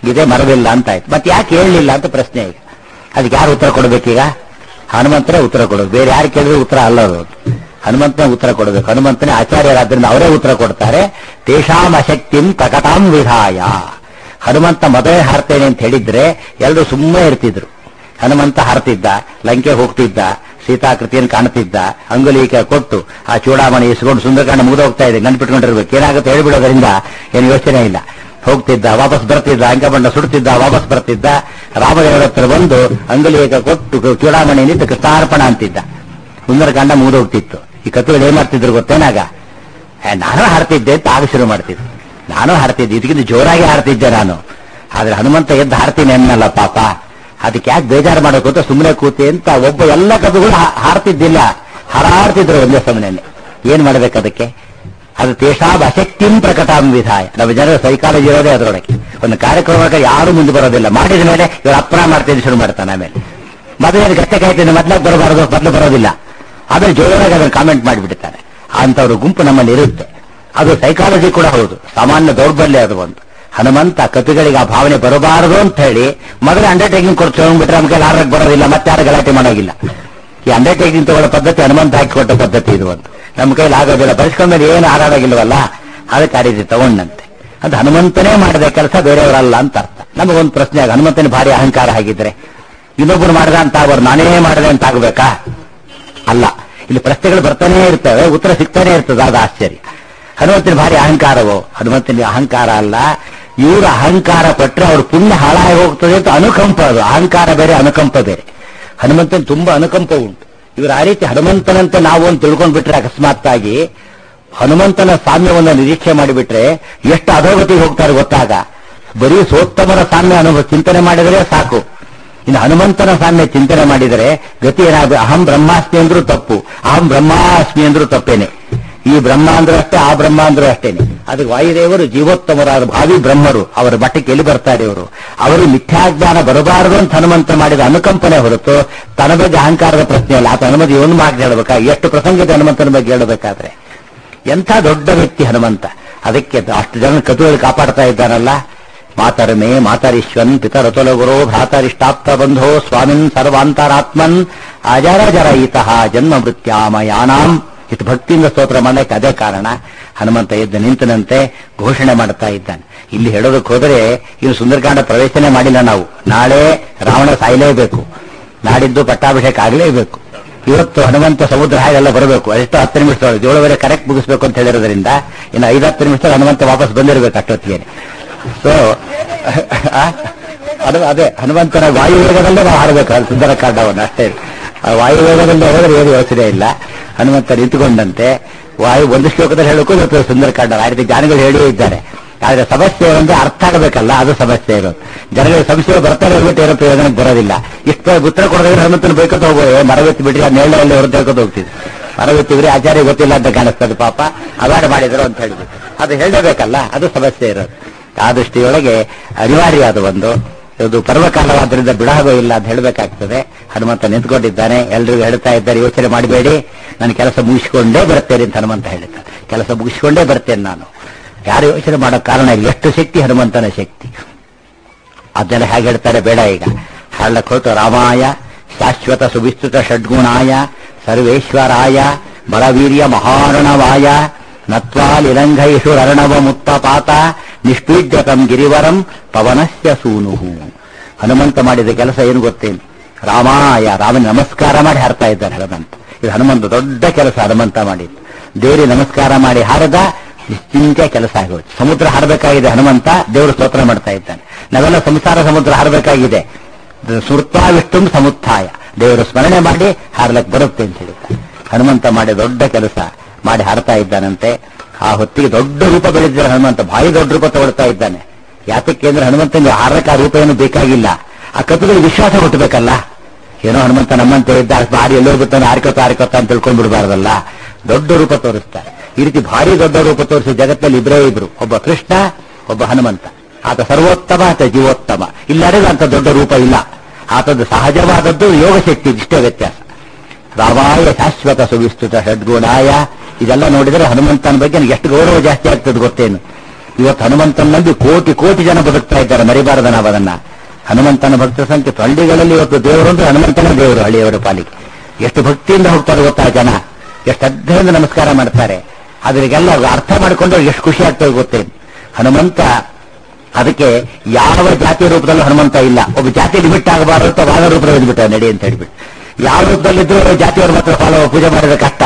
ಇದೇ ಮರವಿಲ್ಲ ಅಂತ ಆಯ್ತು ಮತ್ತೆ ಯಾಕೆ ಹೇಳಲಿಲ್ಲ ಅಂತ ಪ್ರಶ್ನೆ ಈಗ ಅದಕ್ಕೆ ಯಾರು ಉತ್ತರ ಕೊಡ್ಬೇಕೀಗ ಹನುಮಂತನೇ ಉತ್ತರ ಕೊಡಬೇಕು ಬೇರೆ ಯಾರು ಕೇಳಿದ್ರೆ ಉತ್ತರ ಅಲ್ಲ ಅದು ಹನುಮಂತನೇ ಉತ್ತರ ಕೊಡಬೇಕು ಹನುಮಂತನೇ ಆಚಾರ್ಯರಾದ್ರಿಂದ ಅವರೇ ಉತ್ತರ ಕೊಡ್ತಾರೆ ತೇಷಾಂ ಅಶಕ್ತಿಂ ಪ್ರಕಟಾಂ ವಿಧಾಯ ಹನುಮಂತ ಮೊದಲೇ ಹಾರ್ತೇನೆ ಅಂತ ಹೇಳಿದ್ರೆ ಎಲ್ಲರೂ ಸುಮ್ಮನೆ ಇರ್ತಿದ್ರು ಹನುಮಂತ ಹಾರ್ತಿದ್ದ ಲಂಕೆ ಹೋಗ್ತಿದ್ದ ಸೀತಾಕೃತಿಯನ್ನು ಕಾಣ್ತಿದ್ದ ಅಂಗುಲೀಕ ಕೊಟ್ಟು ಆ ಚೂಡಾಮಣಿ ಇಸ್ಕೊಂಡು ಸುಂದರಕಾಂಡ ಮುಗಿದು ಹೋಗ್ತಾ ಇದೆ ನೆನ್ಪಿಟ್ಕೊಂಡಿರ್ಬೇಕು ಏನಾಗುತ್ತೆ ಹೇಳ್ಬಿಡೋದ್ರಿಂದ ಏನು ಯೋಚನೆ ಇಲ್ಲ ಹೋಗ್ತಿದ್ದ ವಾಪಸ್ ಬರ್ತಿದ್ದ ಅಂಗಬಂಡ ಸುಡ್ತಿದ್ದ ವಾಪಸ್ ಬರ್ತಿದ್ದ ರಾಮದೇವರ ಹತ್ರ ಬಂದು ಅಂಗುಲೀಕ ಕೊಟ್ಟು ಚೂಡಾಮಣಿ ನಿಂತು ಕೃಷ್ಣಾರ್ಪಣ ಅಂತಿದ್ದ ಸುಂದರಕಾಂಡ ಮುಗಿದು ಹೋಗ್ತಿತ್ತು ಈ ಕಥೆಗಳು ಏನ್ ಮಾಡ್ತಿದ್ರು ಗೊತ್ತೇನಾಗ ಏ, ನಾನು ಹಾಡ್ತಿದ್ದೆ ಅಂತ ಆಗ ಶುರು ಮಾಡ್ತಿದ್ದೆ ನಾನು ಹಾಡ್ತಿದ್ದೆ ಇದಕ್ಕಿಂತ ಜೋರಾಗಿ ಹಾಡ್ತಿದ್ದೆ ನಾನು ಆದ್ರೆ ಹನುಮಂತ ಎದ್ದು ಹಾಡ್ತೀನಿ ಅನ್ನಲ್ಲ ಪಾಪ ಅದಕ್ಕೆ ಯಾಕೆ ಬೇಜಾರು ಮಾಡಬೇಕು ಅಂತ ಸುಮ್ಮನೆ ಕೂತಿ ಅಂತ ಒಬ್ಬ ಎಲ್ಲ ಕಥೆಗಳು ಹಾ- ಹಾಡ್ತಿದ್ದಿಲ್ಲ ಹಾರಾಡ್ತಿದ್ರು ಒಂದೇ ಸಮನೆ ಏನ್ ಮಾಡ್ಬೇಕು ಅದಕ್ಕೆ ಅದು ತೇಷಾಬ್ ಅಶಕ್ತಿಂ ಪ್ರಕಟಾಂ ವಿಧಾಯ ನಮ್ಮ ಜನರ ಸೈಕಾಲಜಿ ಇರೋದೇ ಅದರೊಳಗೆ ಒಂದು ಕಾರ್ಯಕ್ರಮಕ್ಕೆ ಯಾರು ಮುಂದೆ ಬರೋದಿಲ್ಲ ಮಾಡಿದ ಮೇಲೆ ಇವರು ಅಪ್ರ ಮಾಡ್ತೀನಿ ಶುರು ಮಾಡ್ತಾನೆ ಆಮೇಲೆ ಮೊದಲೇ ಗತ್ತೆ ಕಾಯ್ತೀನಿ ಮೊದ್ಲಾಗ ಬರಬಾರದು ಮೊದಲು ಬರೋದಿಲ್ಲ ಆಮೇಲೆ ಜೋರಾಗಿ ಅದನ್ನು ಕಾಮೆಂಟ್ ಮಾಡಿಬಿಡ್ತಾರೆ ಅಂತವ್ರ ಗುಂಪು ನಮ್ಮಲ್ಲಿ ಇರುತ್ತೆ ಅದು ಸೈಕಾಲಜಿ ಕೂಡ ಹೌದು ಸಾಮಾನ್ಯ ದೌರ್ಬಲ್ಯ ಅದು ಒಂದು ಹನುಮಂತ ಕಪಿಗಳಿಗೆ ಆ ಭಾವನೆ ಬರಬಾರದು ಅಂತ ಹೇಳಿ ಮೊದಲೇ ಅಂಡರ್ಟೇಕಿಂಗ್ ಕೊಡ್ತು ಬಿಟ್ರೆ ನಮ್ಗೆ ಆರಕ್ಕೆ ಬರೋದಿಲ್ಲ ಮತ್ತೆ ಯಾರು ಗಲಾಟೆ ಮಾಡೋಗಿಲ್ಲ ಈ ಅಂಡರ್ಟೇಕಿಂಗ್ ತಗೊಳ್ಳೋ ಪದ್ಧತಿ ಹನುಮಂತ ಹಾಕಿಕೊಟ್ಟ ಪದ್ಧತಿ ಇದು ಒಂದು ನಮ್ಮ ಕೈಲಿ ಆಗೋದಿಲ್ಲ ಮೇಲೆ ಏನು ಹಾರಾಡಾಗಿಲ್ವಲ್ಲ ಅದಕ್ಕೆ ಆ ರೀತಿ ತಗೊಂಡಂತೆ ಅದು ಹನುಮಂತನೇ ಮಾಡಿದ ಕೆಲಸ ಬೇರೆಯವರಲ್ಲ ಅಂತ ಅರ್ಥ ನಮಗೊಂದು ಪ್ರಶ್ನೆ ಆಗ ಹನುಮಂತನ ಭಾರಿ ಅಹಂಕಾರ ಆಗಿದ್ರೆ ಇನ್ನೊಬ್ಬರು ಮಾಡಿದ ಅಂತ ಅವರು ನಾನೇ ಮಾಡಿದೆ ಅಂತ ಆಗ್ಬೇಕಾ ಅಲ್ಲ ಇಲ್ಲಿ ಪ್ರಶ್ನೆಗಳು ಬರ್ತಾನೆ ಇರ್ತವೆ ಉತ್ತರ ಸಿಗ್ತಾನೆ ಇರ್ತದೆ ಅದು ಆಶ್ಚರ್ಯ ಹನುಮಂತನ ಭಾರಿ ಅಹಂಕಾರವೋ ಹನುಮಂತನಿಗೆ ಅಹಂಕಾರ ಅಲ್ಲ ಇವರು ಅಹಂಕಾರ ಪಟ್ಟರೆ ಅವ್ರ ಪುಣ್ಯ ಹಾಳಾಗಿ ಹೋಗ್ತದೆ ಅಂತ ಅನುಕಂಪ ಅದು ಅಹಂಕಾರ ಬೇರೆ ಅನುಕಂಪ ಬೇರೆ ಹನುಮಂತನ ತುಂಬಾ ಅನುಕಂಪ ಉಂಟು ಇವರು ಆ ರೀತಿ ಹನುಮಂತನಂತೆ ನಾವು ಒಂದು ತಿಳ್ಕೊಂಡ್ ಬಿಟ್ರೆ ಅಕಸ್ಮಾತ್ತಾಗಿ ಹನುಮಂತನ ಸಾಮ್ಯವನ್ನು ನಿರೀಕ್ಷೆ ಮಾಡಿಬಿಟ್ರೆ ಎಷ್ಟು ಅಧೋಗತಿಗೆ ಹೋಗ್ತಾರೆ ಗೊತ್ತಾಗ ಬರೀ ಸೋತ್ತಮರ ಸಾಮ್ಯ ಅನುಭವ ಚಿಂತನೆ ಮಾಡಿದರೆ ಸಾಕು ಇನ್ನು ಹನುಮಂತನ ಸಾಮ್ಯ ಚಿಂತನೆ ಮಾಡಿದರೆ ಗತಿ ಏನಾಗ ಅಹಂ ಬ್ರಹ್ಮಾಸ್ಮಿ ಅಂದ್ರೂ ತಪ್ಪು ಅಹಂ ಬ್ರಹ್ಮಾಸ್ಮಿ ಅಂದ್ರೂ ತಪ್ಪೇನೆ ಈ ಬ್ರಹ್ಮ ಅಂದ್ರೂ ಅಷ್ಟೇ ಆ ಬ್ರಹ್ಮ ಅಂದ್ರೂ ಅಷ್ಟೇನೆ ಅದಕ್ಕೆ ವಾಯುದೇವರು ಜೀವೋತ್ತಮರಾದ ಭಾವಿ ಬ್ರಹ್ಮರು ಅವರ ಮಟ್ಟಕ್ಕೆ ಎಲ್ಲಿ ಬರ್ತಾರೆ ಇವರು ಅವರು ಮಿಥ್ಯಾಜ್ಞಾನ ಬರಬಾರದು ಅಂತ ಹನುಮಂತ ಮಾಡಿದ ಅನುಕಂಪನೆ ಹೊರತು ತನ್ನ ಬಗ್ಗೆ ಅಹಂಕಾರದ ಪ್ರಶ್ನೆ ಅಲ್ಲ ಆತ ಹನುಮತಿ ಒಂದು ಮಾತು ಹೇಳಬೇಕಾ ಎಷ್ಟು ಪ್ರಸಂಗದ ಹನುಮಂತನ ಬಗ್ಗೆ ಹೇಳಬೇಕಾದ್ರೆ ಎಂಥ ದೊಡ್ಡ ವ್ಯಕ್ತಿ ಹನುಮಂತ ಅದಕ್ಕೆ ಅಷ್ಟು ಜನ ಕಥೆಗಳು ಕಾಪಾಡ್ತಾ ಇದ್ದಾನಲ್ಲ ಮಾತರಮೆ ಮಾತರಿಶ್ವನ್ ಪಿತರತುಲ ಗುರು ಭ್ರಾತರಿಷ್ಟಾಪ್ತ ಬಂಧೋ ಸ್ವಾಮಿನ್ ಸರ್ವಾಂತರಾತ್ಮನ್ ಅಜರ ಜರ ಈತಃ ಜನ್ಮ ಮೃತ್ಯಾಮಯಾನಾಂ ಇಷ್ಟು ಭಕ್ತಿಯಿಂದ ಸ್ತೋತ್ರ ಮಾಡಕ್ಕೆ ಅದೇ ಕಾರಣ ಹನುಮಂತ ಎದ್ದು ನಿಂತನಂತೆ ಘೋಷಣೆ ಮಾಡ್ತಾ ಇದ್ದಾನೆ ಇಲ್ಲಿ ಹೇಳೋದಕ್ಕೆ ಹೋದರೆ ಇನ್ನು ಸುಂದರಕಾಂಡ ಪ್ರವೇಶನೇ ಮಾಡಿಲ್ಲ ನಾವು ನಾಳೆ ರಾವಣ ಸಾಯಲೇಬೇಕು ನಾಡಿದ್ದು ಪಟ್ಟಾಭಿಷೇಕ ಆಗಲೇಬೇಕು ಇವತ್ತು ಹನುಮಂತ ಸಮುದ್ರ ಹಾಗೆಲ್ಲ ಬರಬೇಕು ಎಷ್ಟು ಹತ್ತು ನಿಮಿಷ ಏಳುವರೆ ಕರೆಕ್ಟ್ ಮುಗಿಸ್ಬೇಕು ಅಂತ ಹೇಳಿರೋದ್ರಿಂದ ಇನ್ನು ಐದು ಹತ್ತು ನಿಮಿಷ ಹನುಮಂತ ವಾಪಸ್ ಬಂದಿರಬೇಕು ಅಷ್ಟೊತ್ತಿಗೆ ಸೊ ಅದು ಅದೇ ಹನುಮಂತನ ವಾಯುವೇಗದಲ್ಲೇ ನಾವು ಹಾಡಬೇಕು ಅದು ಸುಂದರಕಾಂಡವನ್ನು ಅಷ್ಟೇ ಆ ವಾಯುವೇಗದಲ್ಲಿ ಹೋದ್ರೆ ಏನು ಯೋಚನೆ ಇಲ್ಲ ಹನುಮಂತ ನಿಂತುಕೊಂಡಂತೆ ವಾಯು ಒಂದು ಶ್ಲೋಕದಲ್ಲಿ ಹೇಳೋಕ್ಕೂ ಗೊತ್ತು ಸುಂದರಕಾಂಡ ಆ ರೀತಿ ಜ್ಞಾನಿಗಳು ಹೇಳಿಯೇ ಇದ್ದಾರೆ ಆದ್ರೆ ಸಮಸ್ಯೆ ಒಂದು ಅರ್ಥ ಆಗಬೇಕಲ್ಲ ಅದು ಸಮಸ್ಯೆ ಇರೋದು ಜನಗಳಿಗೆ ಸಮಸ್ಯೆ ಬರ್ತಾರೆ ಹೇಳ್ಬಿಟ್ಟು ಏನೋ ಪ್ರಯೋಜನಕ್ಕೆ ಬರೋದಿಲ್ಲ ಇಷ್ಟು ಉತ್ತರ ಕೊಡೋದ್ರೆ ಹನುಮಂತನ ಬೇಕಂತ ಹೋಗೋದು ಮರವೆತ್ತಿ ಬಿಟ್ರಿ ಆ ನೇಳಲ್ಲಿ ಹೊರತು ಹೇಳ್ಕೊಂಡು ಹೋಗ್ತಿದ್ರು ಮರವೆತ್ತಿದ್ರೆ ಆಚಾರ್ಯ ಗೊತ್ತಿಲ್ಲ ಅಂತ ಕಾಣಿಸ್ತದೆ ಪಾಪ ಅವಾರ್ಡ್ ಮಾಡಿದ್ರು ಅಂತ ಹೇಳಿಬಿಟ್ಟು ಅದು ಹೇಳಬೇಕಲ್ಲ ಅದು ಸಮಸ್ಯೆ ಇರೋದು ಆ ದೃಷ್ಟಿಯೊಳಗೆ ಅನಿವಾರ್ಯ ಅದು ಒಂದು ಇದು ಪರ್ವಕಾಲವಾದ್ರಿಂದ ಬಿಡಾಗೋ ಇಲ್ಲ ಅಂತ ಹೇಳಬೇಕಾಗ್ತದೆ ಹನುಮಂತ ನಿಂತ್ಕೊಂಡಿದ್ದಾನೆ ಎಲ್ರಿಗೂ ಹೇಳ್ತಾ ಇದ್ದಾರೆ ಯೋಚನೆ ಮಾಡಬೇಡಿ ನಾನು ಕೆಲಸ ಮುಗಿಸಿಕೊಂಡೇ ಬರ್ತೇನೆ ಅಂತ ಹನುಮಂತ ಹೇಳ್ತಾನೆ ಕೆಲಸ ಮುಗಿಸಿಕೊಂಡೇ ಬರ್ತೇನೆ ನಾನು ಯಾರು ಯೋಚನೆ ಮಾಡೋ ಕಾರಣ ಇಲ್ಲ ಎಷ್ಟು ಶಕ್ತಿ ಹನುಮಂತನ ಶಕ್ತಿ ಅದನ್ನೆಲ್ಲ ಹೇಗೆ ಹೇಳ್ತಾರೆ ಬೇಡ ಈಗ ಹೇಳಕ್ ಹೊರತು ರಾಮಾಯ ಶಾಶ್ವತ ಸುವಿಸ್ತೃತ ಷಡ್ಗುಣಾಯ ಸರ್ವೇಶ್ವರಾಯ ಬಲವೀರ್ಯ ಮಹಾರಣವಾಯ ನತ್ವಾಲಿಲಂಘೈಷು ರಣವ ಮುತ್ತಪಾತ ನಿಷ್ಪೀಡ್ಯತಂ ಗಿರಿವರಂ ಪವನಸ್ಯ ಸೂನುಹು ಹನುಮಂತ ಮಾಡಿದ ಕೆಲಸ ಏನು ಗೊತ್ತೇನು ರಾಮಾಯ ರಾಮನ ನಮಸ್ಕಾರ ಮಾಡಿ ಹಾರ್ತಾ ಇದ್ದಾರೆ ಹನುಮಂತ ಇದು ಹನುಮಂತ ದೊಡ್ಡ ಕೆಲಸ ಹನುಮಂತ ಮಾಡಿದ್ದು ದೇವರಿಗೆ ನಮಸ್ಕಾರ ಮಾಡಿ ಹಾರದ ನಿಶ್ಚಿಂತೆ ಕೆಲಸ ಆಗೋದು ಸಮುದ್ರ ಹಾರಬೇಕಾಗಿದೆ ಹನುಮಂತ ದೇವರು ಸ್ತೋತ್ರ ಮಾಡ್ತಾ ಇದ್ದಾನೆ ನಾವೆಲ್ಲ ಸಂಸಾರ ಸಮುದ್ರ ಹಾರಬೇಕಾಗಿದೆ ಸುರ್ತಾ ವಿಷ್ಣು ಸಮುತ್ಥಾಯ ದೇವರು ಸ್ಮರಣೆ ಮಾಡಿ ಹಾರ್ಲಕ್ ಬರುತ್ತೆ ಅಂತ ಹೇಳಿದ್ದಾರೆ ಹನುಮಂತ ಮಾಡಿ ದೊಡ್ಡ ಕೆಲಸ ಮಾಡಿ ಹಾರ್ತಾ ಇದ್ದಾನಂತೆ ಆ ಹೊತ್ತಿಗೆ ದೊಡ್ಡ ರೂಪ ಬೆಳೆದಿದ್ದಾರೆ ಹನುಮಂತ ಭಾರಿ ದೊಡ್ಡ ರೂಪ ತಗೊಳ್ತಾ ಇದ್ದಾನೆ ಯಾತಕ್ಕೆ ಅಂದ್ರೆ ಹನುಮಂತನಿಗೆ ಹಾರಕ್ಕೆ ಆ ರೂಪ ಏನು ಬೇಕಾಗಿಲ್ಲ ಆ ಕತ್ತುಗಳಿಗೆ ವಿಶ್ವಾಸ ಹುಟ್ಟಬೇಕಲ್ಲ ಏನೋ ಹನುಮಂತ ನಮ್ಮಂತೆ ಇದ್ದ ಭಾರಿ ಎಲ್ಲೋ ಬಿತ್ತಾನೆ ಆರ್ಕೋತ ಆರ್ಕೋತ ಅಂತ ತಿಳ್ಕೊಂಡ್ ಬಿಡಬಾರ್ದಲ್ಲ ದೊಡ್ಡ ರೂಪ ತೋರಿಸ್ತಾರೆ ಈ ರೀತಿ ಭಾರಿ ದೊಡ್ಡ ರೂಪ ತೋರಿಸಿ ಜಗತ್ತಲ್ಲಿ ಇಬ್ಬರೇ ಇಬ್ರು ಒಬ್ಬ ಕೃಷ್ಣ ಒಬ್ಬ ಹನುಮಂತ ಆತ ಸರ್ವೋತ್ತಮ ಆತ ಜೀವೋತ್ತಮ ಇಲ್ಲರಿಗೂ ಅಂತ ದೊಡ್ಡ ರೂಪ ಇಲ್ಲ ಆತದ್ದು ಸಹಜವಾದದ್ದು ಯೋಗ ಶಕ್ತಿ ಇಷ್ಟೇ ವ್ಯತ್ಯಾಸ ರಾಮಾಯ ಶಾಶ್ವತ ಸುವಿಸ್ತೃತ ಷಡ್ಗುಣಾಯ ಇದೆಲ್ಲ ನೋಡಿದರೆ ಹನುಮಂತನ ಬಗ್ಗೆ ನನಗೆ ಎಷ್ಟು ಗೌರವ ಜಾಸ್ತಿ ಆಗ್ತದೆ ಗೊತ್ತೇನು ಇವತ್ತು ಹನುಮಂತನ ನಂಬಿ ಕೋಟಿ ಕೋಟಿ ಜನ ಬದುಕ್ತಾ ಇದ್ದಾರೆ ಮರಿಬಾರದ ನಾವು ಅದನ್ನ ಹನುಮಂತನ ಭಕ್ತರ ಸಂಖ್ಯೆ ಹಳ್ಳಿಗಳಲ್ಲಿ ಇವತ್ತು ದೇವರು ಅಂದ್ರೆ ಹನುಮಂತನ ದೇವರು ಹಳ್ಳಿಯವರ ಪಾಲಿಗೆ ಎಷ್ಟು ಭಕ್ತಿಯಿಂದ ಹೋಗ್ತಾರೆ ಗೊತ್ತಾ ಜನ ಎಷ್ಟು ಶ್ರದ್ಧೆಯಿಂದ ನಮಸ್ಕಾರ ಮಾಡ್ತಾರೆ ಅದರಿಗೆಲ್ಲ ಅರ್ಥ ಮಾಡಿಕೊಂಡು ಎಷ್ಟು ಖುಷಿ ಆಗ್ತದೆ ಗೊತ್ತೇನು ಹನುಮಂತ ಅದಕ್ಕೆ ಯಾವ ಜಾತಿ ರೂಪದಲ್ಲೂ ಹನುಮಂತ ಇಲ್ಲ ಒಬ್ಬ ಜಾತಿ ಲಿಮಿಟ್ ಆಗಬಾರದು ಅಂತ ವಾದ ರೂಪದಲ್ಲಿ ಬಿಟ್ಟ ನಡಿ ಅಂತ ಹೇಳ್ಬಿಟ್ಟು ಯಾವ ರೂಪದಲ್ಲಿದ್ರು ಜಾತಿಯವರು ಮಾತ್ರ ಫಾಲೋ ಪೂಜೆ ಮಾಡಿದ್ರೆ ಕಷ್ಟ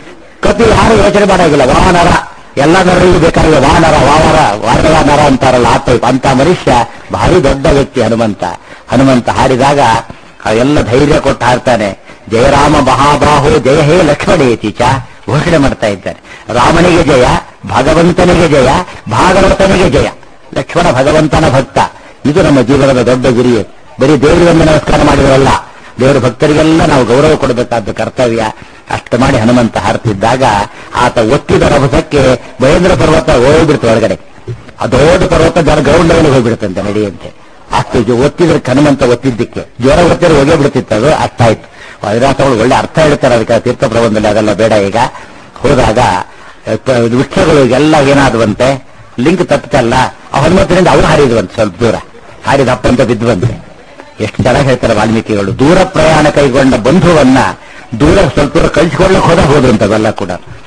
ಕತಿ ಯಾರು ಯೋಚನೆ ಮಾಡಾಗಿಲ್ಲ ವಾನರ ಎಲ್ಲ ನರರಿಗೂ ಬೇಕಾಗಿಲ್ಲ ವಾನರ ವಾವರ ವಾನರ ನರ ಅಂತಾರಲ್ಲ ಆ ಟೈಪ್ ಅಂತ ಮನುಷ್ಯ ಭಾರಿ ದೊಡ್ಡ ವ್ಯಕ್ತಿ ಹನುಮಂತ ಹನುಮಂತ ಹಾಡಿದಾಗ ಆ ಎಲ್ಲ ಧೈರ್ಯ ಕೊಟ್ಟು ಹಾಡ್ತಾನೆ ಜಯರಾಮ ಮಹಾಬಾಹು ಜಯ ಹೇ ಲಕ್ಷ್ಮಣೇತಿ ಚ ಘೋಷಣೆ ಮಾಡ್ತಾ ಇದ್ದಾರೆ ರಾಮನಿಗೆ ಜಯ ಭಗವಂತನಿಗೆ ಜಯ ಭಾಗವತನಿಗೆ ಜಯ ಲಕ್ಷ್ಮಣ ಭಗವಂತನ ಭಕ್ತ ಇದು ನಮ್ಮ ಜೀವನದ ದೊಡ್ಡ ಗುರಿ ಬರೀ ದೇವರಿಗೊಂದು ನಮಸ್ಕಾರ ಮಾಡಿದ್ರಲ್ಲ ದೇವರ ಭಕ್ತರಿಗೆಲ್ಲ ನಾವು ಗೌರವ ಕೊಡಬೇಕಾದ ಕರ್ತವ್ಯ ಅಷ್ಟು ಮಾಡಿ ಹನುಮಂತ ಹಾರ್ತಿದ್ದಾಗ ಆತ ಒತ್ತಿದ ರಭಸಕ್ಕೆ ಮಹೇಂದ್ರ ಪರ್ವತ ಹೋಗ್ಬಿಡ್ತು ಒಳಗಡೆ ಆ ದೊಡ್ಡ ಪರ್ವತ ಜನ ಗ್ರೌಂಡ್ ಲೆವೆಲ್ ಹೋಗ್ಬಿಡುತ್ತಂತೆ ನಡೆಯಂತೆ ಅಷ್ಟು ಜೊ- ಒತ್ತಿದ್ರೆ ಹನುಮಂತ ಒತ್ತಿದ್ದಕ್ಕೆ ಜ್ವರ ಒತ್ತಿದ್ರೆ ಹೋಗೇ ಬಿಡ್ತಿತ್ತು ಅದು ಅಷ್ಟಾಯ್ತು ವೈರಾಸಗಳು ಒಳ್ಳೆ ಅರ್ಥ ಹೇಳ್ತಾರೆ ಅದಕ್ಕೆ ತೀರ್ಥ ಪ್ರಬಂಧದಲ್ಲಿ ಅದೆಲ್ಲ ಬೇಡ ಈಗ ಹೋದಾಗ ಅಹ್, ಪ- ವೃಕ್ಷಗಳು ಎಲ್ಲ ಏನಾದವಂತೆ ಲಿಂಕ್ ತಪ್ಪಿತಲ್ಲ ಆ ಹನುಮಂತನಿಂದ ಅವು ಹಾರಿದ್ವಂತೆ ಸ್ವಲ್ಪ ದೂರ ಹಾರಿದಪ್ಪ ಅಂತ ಬಿದ್ದುವಂತೆ ಎಷ್ಟು ಚೆನ್ನಾಗಿ ಹೇಳ್ತಾರೆ ವಾಲ್ಮೀಕಿಗಳು ದೂರ ಪ್ರಯಾಣ ಕೈಗೊಂಡ ಬಂಧುವನ್ನ ದೂರ ಸ್ವಲ್ಪ ದೂರ ಕಳಿಸಿಕೊಳ್ಳಕ್ಕೆ ಹೋದ ಹೋದ್ರಂತವೆಲ್ಲ ಕೂಡ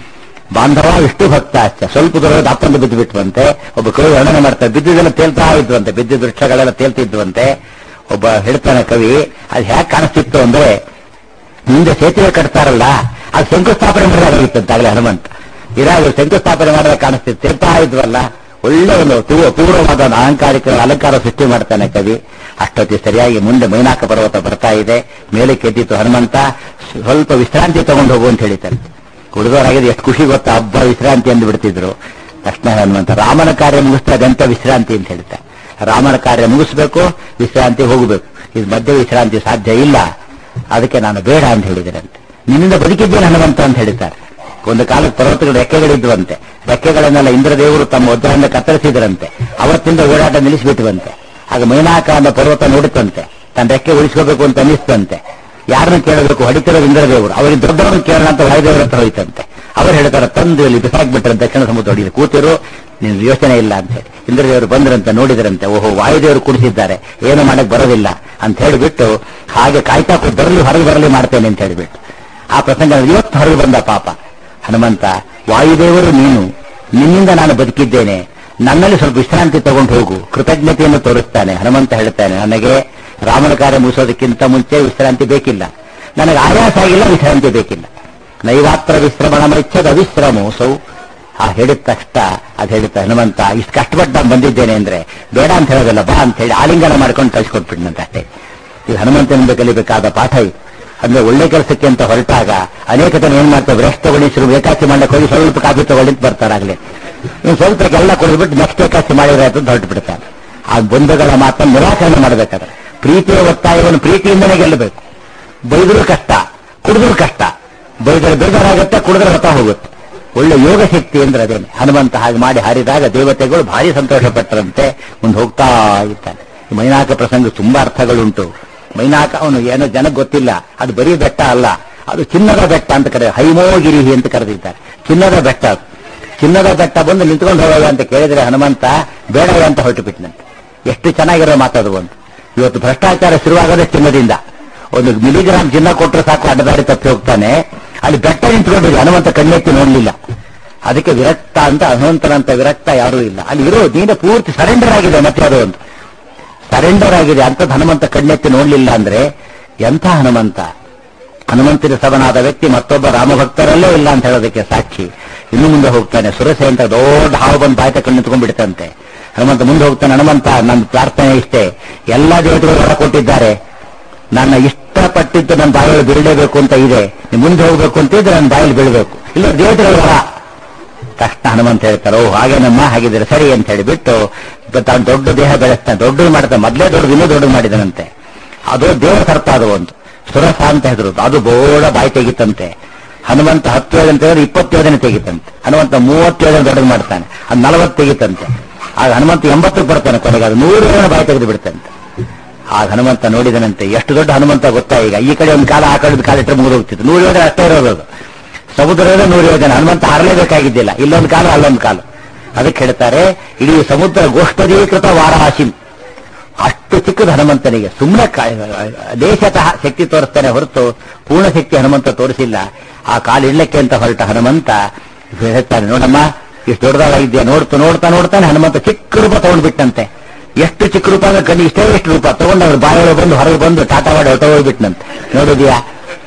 ಬಾಂಧವ ಇಷ್ಟು ಭಕ್ತ ಅಷ್ಟೇ ಸ್ವಲ್ಪ ದೂರ ದಪ್ಪಂದು ಬಿದ್ದು ಬಿಟ್ಟುವಂತೆ ಒಬ್ಬ ಕವಿ ವರ್ಣನೆ ಮಾಡ್ತಾರೆ ಬಿದ್ದಿದ್ದೆಲ್ಲ ತೇಲ್ತಾ ಇದ್ವಂತೆ ಬಿದ್ದಿದ್ದ ವೃಕ್ಷಗಳೆಲ್ಲ ತೇಲ್ತಿದ್ವಂತೆ ಒಬ್ಬ ಹೇಳ್ತಾನೆ ಕವಿ ಅದು ಹೇಗೆ ಕಾಣಿಸ್ತಿತ್ತು ಅಂದ್ರೆ ಮುಂದೆ ಸೇತುವೆ ಕಟ್ತಾರಲ್ಲ ಅದು ಶಂಕುಸ್ಥಾಪನೆ ಮಾಡಿದಾಗಿತ್ತಂತಾಗಲೇ ಹನುಮಂತ ಇದಾಗ ಶಂಕುಸ್ಥಾಪನೆ ಮಾಡಿದಾಗ ಕಾಣಿಸ್ತಿತ್ತು ತಿರ್ತಾ ಇದ್ವಲ್ಲ ಒಳ್ಳೆ ಒಂದು ಪೂರ್ವ ಪೂರ್ವವಾದ ಒಂದು ಅಲಂಕಾರಿಕ ಅಲಂಕಾರ ಸೃಷ್ಟಿ ಮಾಡ್ತಾನೆ ಕವಿ ಅಷ್ಟೊತ್ತಿ ಸರಿಯಾಗಿ ಮುಂದೆ ಮೈನಾಕ ಪರ್ವತ ಬರ್ತಾ ಇದೆ ಮೇಲೆ ಕೆದ್ದಿತ್ತು ಹನುಮಂತ ಸ್ವಲ್ಪ ವಿಶ್ರಾಂತಿ ತಗೊಂಡು ಹೋಗು ಅಂತ ಹೇಳಿತಾನೆ ಹುಡುಗರಾಗಿದೆ ಎಷ್ಟು ಖುಷಿ ಗೊತ್ತಾ ಹಬ್ಬ ವಿಶ್ರಾಂತಿ ಎಂದು ಬಿಡ್ತಿದ್ರು ತಕ್ಷಣ ಹನುಮಂತ ರಾಮನ ಕಾರ್ಯ ಮುಗಿಸ್ತಾ ಅದೆಂತ ವಿಶ್ರಾಂತಿ ಅಂತ ಹೇಳ್ತಾರೆ ರಾಮನ ಕಾರ್ಯ ಮುಗಿಸ್ಬೇಕು ವಿಶ್ರಾಂತಿ ಹೋಗಬೇಕು ಇದು ಮಧ್ಯೆ ವಿಶ್ರಾಂತಿ ಸಾಧ್ಯ ಇಲ್ಲ ಅದಕ್ಕೆ ನಾನು ಬೇಡ ಅಂತ ಹೇಳಿದರಂತೆ ನಿನ್ನಿಂದ ಬದುಕಿದ್ದೇನೆ ಹನುಮಂತ ಅಂತ ಹೇಳಿದ್ದಾರೆ ಒಂದು ಕಾಲಕ್ಕೆ ಪರ್ವತಗಳು ರೆಕ್ಕೆಗಳಿದ್ವಂತೆ ರೆಕ್ಕೆಗಳನ್ನೆಲ್ಲ ಇಂದ್ರದೇವರು ತಮ್ಮ ವಜ್ರದಿಂದ ಕತ್ತರಿಸಿದರಂತೆ ಅವತ್ತಿಂದ ಓಡಾಟ ನಿಲ್ಲಿಸಿಬಿಟ್ಟುವಂತೆ ಆಗ ಮೈನಾಕ ಅನ್ನೋ ಪರ್ವತ ನೋಡುತ್ತಂತೆ ತನ್ನ ರೆಕ್ಕೆ ಉಳಿಸ್ಕೋಬೇಕು ಅಂತ ಅನ್ನಿಸ್ತಂತೆ ಯಾರನ್ನು ಕೇಳಬೇಕು ಹೊಡಿತಿರೋದು ಇಂದ್ರದೇವರು ಅವರಿಗೆ ದೊಡ್ಡವರನ್ನು ಕೇಳೋಣ ಅಂತ ವಾಯುದೇವರ ಹತ್ರ ಹೋಯ್ತಂತೆ ಅವ್ರು ಹೇಳ್ತಾರೆ ತಂದು ಇಲ್ಲಿ ಬಿಸಾಕ್ಬಿಟ್ರೆ ದಕ್ಷಿಣ ಸಮುದ್ರ ಹೊಡಿಲಿ ಕೂತಿರು ನೀನು ಯೋಚನೆ ಇಲ್ಲ ಅಂತ ಹೇಳಿ ಇಂದ್ರದೇವರು ಬಂದ್ರಂತೆ ನೋಡಿದ್ರಂತೆ ಓಹೋ ವಾಯುದೇವರು ಕುಡಿಸಿದ್ದಾರೆ ಏನು ಮಾಡಕ್ ಬರೋದಿಲ್ಲ ಅಂತ ಹೇಳಿಬಿಟ್ಟು ಹಾಗೆ ಕಾಯ್ತಾ ಕೂತ್ ಬರಲಿ ಹೊರಗೆ ಬರಲಿ ಮಾಡ್ತೇನೆ ಅಂತ ಹೇಳಿಬಿಟ್ಟು ಆ ಪ್ರಸಂಗ ಇವತ್ತು ಹೊರಗೆ ಬಂದ ಪಾಪ ಹನುಮಂತ ವಾಯುದೇವರು ನೀನು ನಿನ್ನಿಂದ ನಾನು ಬದುಕಿದ್ದೇನೆ ನನ್ನಲ್ಲಿ ಸ್ವಲ್ಪ ವಿಶ್ರಾಂತಿ ತಗೊಂಡು ಹೋಗು ಕೃತಜ್ಞತೆಯನ್ನು ತೋರಿಸ್ತಾನೆ ಹನುಮಂತ ಹೇಳ್ತಾನೆ ನನಗೆ ರಾಮನ ಕಾರ್ಯ ಮುಗಿಸೋದಕ್ಕಿಂತ ಮುಂಚೆ ವಿಶ್ರಾಂತಿ ಬೇಕಿಲ್ಲ ನನಗೆ ಆಯಾಸ ಆಗಿಲ್ಲ ವಿಶ್ರಾಂತಿ ಬೇಕಿಲ್ಲ ನೈವಾತ್ರ ವಿಶ್ರಮಣ ಮೈಚ್ಛದ ಅವಿಶ್ರಮೋಸೌ ಆ ಹೇಳಿದ ತಕ್ಷಣ ಅದು ಹೇಳುತ್ತೆ ಹನುಮಂತ ಇಷ್ಟು ಕಷ್ಟಪಟ್ಟು ನಾನು ಬಂದಿದ್ದೇನೆ ಅಂದ್ರೆ ಬೇಡ ಅಂತ ಹೇಳೋದಲ್ಲ ಬಾ ಅಂತ ಹೇಳಿ ಆಲಿಂಗನ ಮಾಡ್ಕೊಂಡು ಕಳ್ಸಿಕೊಟ್ಬಿಟ್ನಂತೆ ಅಷ್ಟೇ ಇದು ಹನುಮಂತನಿಂದ ಕಲಿಬೇಕಾದ ಪಾಠ ಇದು ಅಂದ್ರೆ ಒಳ್ಳೆ ಕೆಲಸಕ್ಕೆ ಅಂತ ಹೊರಟಾಗ ಅನೇಕ ಜನ ಏನ್ ಮಾಡ್ತಾರೆ ಬ್ರಷ್ ತಗೊಳ್ಳಿ ಶುರು ಏಕಾಸಿ ಮಾಡಕ್ಕೆ ಹೋಗಿ ಸ್ವಲ್ಪ ಕಾಫಿ ತಗೊಳ್ಳಿ ಅಂತ ಬರ್ತಾರಾಗ್ಲೇ ಇನ್ನು ಸ್ವಲ್ಪ ಎಲ್ಲ ಕುಡಿದ್ಬಿಟ್ಟು ನೆಕ್ಸ್ಟ್ ಏಕಾಸಿ ಮಾಡಿದ್ರೆ ಆಯ್ತು ಅಂತ ಹೊರಟು ಬಿಡ್ತಾರೆ ಆ ಬಂಧುಗಳ ಮಾತನ್ನು ನಿರಾಕರಣೆ ಮಾಡಬೇಕಾದ್ರೆ ಪ್ರೀತಿಯ ಒತ್ತಾಯವನ್ನು ಪ್ರೀತಿಯಿಂದಲೇ ಗೆಲ್ಲಬೇಕು ಬೈದ್ರು ಕಷ್ಟ ಕುಡಿದ್ರು ಕಷ್ಟ ಬೈದರೆ ಬೇಜಾರಾಗುತ್ತೆ ಕುಡಿದ್ರೆ ಹೊತ್ತ ಹೋಗುತ್ತೆ ಒಳ್ಳೆ ಯೋಗ ಶಕ್ತಿ ಅಂದ್ರೆ ಅದೇನೆ ಹನುಮಂತ ಹಾಗೆ ಮಾಡಿ ಹಾರಿದಾಗ ದೇವತೆಗಳು ಭಾರಿ ಸಂತೋಷ ಪಟ್ಟರಂತೆ ಮುಂದೆ ಹೋಗ್ತಾ ಇದ್ದಾನೆ ಈ ಮೈನಾಕ ಪ್ರಸಂಗ ತುಂಬಾ ಅರ್ಥಗಳುಂಟು ಮೈನಾಕ ಅವನು ಏನೋ ಜನಕ್ಕೆ ಗೊತ್ತಿಲ್ಲ ಅದು ಬರೀ ಬೆಟ್ಟ ಅಲ್ಲ ಅದು ಚಿನ್ನದ ಬೆಟ್ಟ ಅಂತ ಕರೆ ಹೈಮೋಗಿರಿ ಅಂತ ಕರೆದಿದ್ದಾರೆ ಚಿನ್ನದ ಬೆಟ್ಟ ಅದು. ಚಿನ್ನದ ಬೆಟ್ಟ ಬಂದು ನಿಂತ್ಕೊಂಡು ಹೋಗೋದ ಅಂತ ಕೇಳಿದ್ರೆ ಹನುಮಂತ ಬೇಡ ಅಂತ ಹೊರಟು ಬಿಟ್ಟನಂತೆ ಎಷ್ಟು ಚೆನ್ನಾಗಿರೋ ಮಾತದು ಒಂದು ಇವತ್ತು ಭ್ರಷ್ಟಾಚಾರ ಶುರುವಾಗೋದೇ ಚಿನ್ನದಿಂದ ಒಂದು ಮಿಲಿಗ್ರಾಮ್ ಚಿನ್ನ ಕೊಟ್ಟರೆ ಸಾಕು ಅಡ್ಡದಾರಿ ತಪ್ಪಿ ಹೋಗ್ತಾನೆ ಅಲ್ಲಿ ಬೆಟ್ಟ ನಿಂತ್ಕೊಂಡಿದೆ ಹನುಮಂತ ಕಣ್ಣೆತ್ತಿ ನೋಡ್ಲಿಲ್ಲ ಅದಕ್ಕೆ ವಿರಕ್ತ ಅಂತ ಹನುಮಂತನಂತ ವಿರಕ್ತ ಯಾರೂ ಇಲ್ಲ ಅಲ್ಲಿ ಇರೋ ನೀನೆ ಪೂರ್ತಿ ಸರೆಂಡರ್ ಆಗಿದೆ ಮತ್ತೆ ಅದು ಒಂದು ಸರೆಂಡರ್ ಆಗಿದೆ ಅಂತ ಹನುಮಂತ ಕಣ್ಣೆತ್ತಿ ನೋಡ್ಲಿಲ್ಲ ಅಂದ್ರೆ ಎಂಥ ಹನುಮಂತ ಹನುಮಂತನ ಸವನಾದ ವ್ಯಕ್ತಿ ಮತ್ತೊಬ್ಬ ರಾಮಭಕ್ತರಲ್ಲೇ ಇಲ್ಲ ಅಂತ ಹೇಳೋದಕ್ಕೆ ಸಾಕ್ಷಿ ಇನ್ನು ಮುಂದೆ ಹೋಗ್ತಾನೆ ಸುರಸೆ ಅಂತ ದೊಡ್ಡ ಹಾವು ಬಂದು ಬಾಯ್ತ ಕಣ್ಣು ನಿಂತ್ಕೊಂಡ್ಬಿಡ್ತಂತೆ ಹನುಮಂತ ಮುಂದೆ ಹೋಗ್ತಾನೆ ಹನುಮಂತ ನನ್ನ ಪ್ರಾರ್ಥನೆ ಇಷ್ಟೇ ಎಲ್ಲಾ ದೇವತೆಗಳು ಹೊರ ಕೊಟ್ಟಿದ್ದಾರೆ ನನ್ನ ಇಷ್ಟಪಟ್ಟಿದ್ದು ನನ್ನ ಬಾಯಲ್ಲಿ ಬೀಳಲೇಬೇಕು ಅಂತ ಇದೆ ನೀವು ಮುಂದೆ ಹೋಗ್ಬೇಕು ಅಂತ ಇದ್ರೆ ನನ್ನ ಬಾಯಲ್ಲಿ ಬೀಳಬೇಕು ಇಲ್ಲ ದೇವತೆಗಳು ಹೊರ ತಕ್ಷಣ ಹನುಮಂತ ಹೇಳ್ತಾರೆ ಓ ಹಾಗೆ ನಮ್ಮ ಹಾಗಿದ್ರೆ ಸರಿ ಅಂತ ಹೇಳಿಬಿಟ್ಟು ತಾನು ದೊಡ್ಡ ದೇಹ ಬೆಳೆಸ್ತಾನೆ ದೊಡ್ಡದು ಮಾಡ್ತಾನೆ ಮೊದಲೇ ದೊಡ್ಡದು ಇನ್ನೂ ದೊಡ್ಡದು ಮಾಡಿದನಂತೆ ಅದು ದೇವರ ಸರ್ಪ ಅದು ಒಂದು ಸುರಸ ಅಂತ ಹೆಸರು ಅದು ಬೋಡ ಬಾಯಿ ತೆಗಿತಂತೆ ಹನುಮಂತ ಹತ್ತು ಯೋಜನೆ ತೆಗೆದ್ರೆ ಇಪ್ಪತ್ತು ಯೋಜನೆ ತೆಗಿತಂತೆ ಹನುಮಂತ ಮೂವತ್ತು ಯೋಜನೆ ದೊಡ್ಡದು ಮಾಡ್ತಾನೆ ಅದು ನಲವತ್ತು ತೆಗಿತಂತೆ ಆಗ ಹನುಮಂತ ಎಂಬತ್ತಕ್ಕೆ ಬರ್ತಾನೆ ಕೊನೆಗೆ ಅದು ನೂರು ಯೋಜನೆ ಬಾಯಿ ತೆಗೆದು ಬಿಡ್ತಂತೆ ಆಗ ಹನುಮಂತ ನೋಡಿದನಂತೆ ಎಷ್ಟು ದೊಡ್ಡ ಹನುಮಂತ ಗೊತ್ತಾ ಈಗ ಈ ಕಡೆ ಒಂದು ಕಾಲ ಆ ಕಡೆ ಕಾಲ ಇಟ್ಟರೆ ಮುಗಿದು ಹೋಗ್ತಿತ್ತು ನೂರು ಯೋಜನೆ ಅಷ್ಟೇ ಇರೋದು ಅದು ಸಮುದ್ರದ ನೂರು ಯೋಜನೆ ಹನುಮಂತ ಹಾರಲೇಬೇಕಾಗಿದ್ದಿಲ್ಲ ಇಲ್ಲೊಂದು ಕಾಲು ಅಲ್ಲೊಂದು ಕಾಲು ಅದಕ್ಕೆ ಹೇಳ್ತಾರೆ ಇಡೀ ಸಮುದ್ರ ಗೋಷ್ಠದೀಕೃತ ವಾರಾಶಿಂ ಅಷ್ಟು ಚಿಕ್ಕದ ಹನುಮಂತನಿಗೆ ಸುಮ್ಮನೆ ದೇಶತಃ ಶಕ್ತಿ ತೋರಿಸ್ತಾನೆ ಹೊರತು ಪೂರ್ಣ ಶಕ್ತಿ ಹನುಮಂತ ತೋರಿಸಿಲ್ಲ ಆ ಕಾಲು ಇಡ್ಲಕ್ಕೆ ಅಂತ ಹೊರಟ ಹನುಮಂತ ಹೇಳ್ತಾನೆ ನೋಡಮ್ಮ ಇಷ್ಟು ದೊಡ್ಡದಾಗಿದ್ಯಾ ನೋಡ್ತಾ ನೋಡ್ತಾ ನೋಡ್ತಾನೆ ಹನುಮಂತ ಚಿಕ್ಕ ರೂಪ ತಗೊಂಡ್ಬಿಟ್ಟಂತೆ ಎಷ್ಟು ಚಿಕ್ಕ ರೂಪ ಅಂದ್ರೆ ಕಣ್ಣಿ ಇಷ್ಟೇ ಎಷ್ಟು ರೂಪ ತಗೊಂಡು ಅವ್ರು ಬಾಯೊಳಗೆ ಬಂದು ಹೊರಗೆ ಬಂದು ಟಾಟಾ ಮಾಡಿ ಹೊಟ್ಟೋಗ್ಬಿಟ್ನಂತೆ ನೋಡಿದ್ಯಾ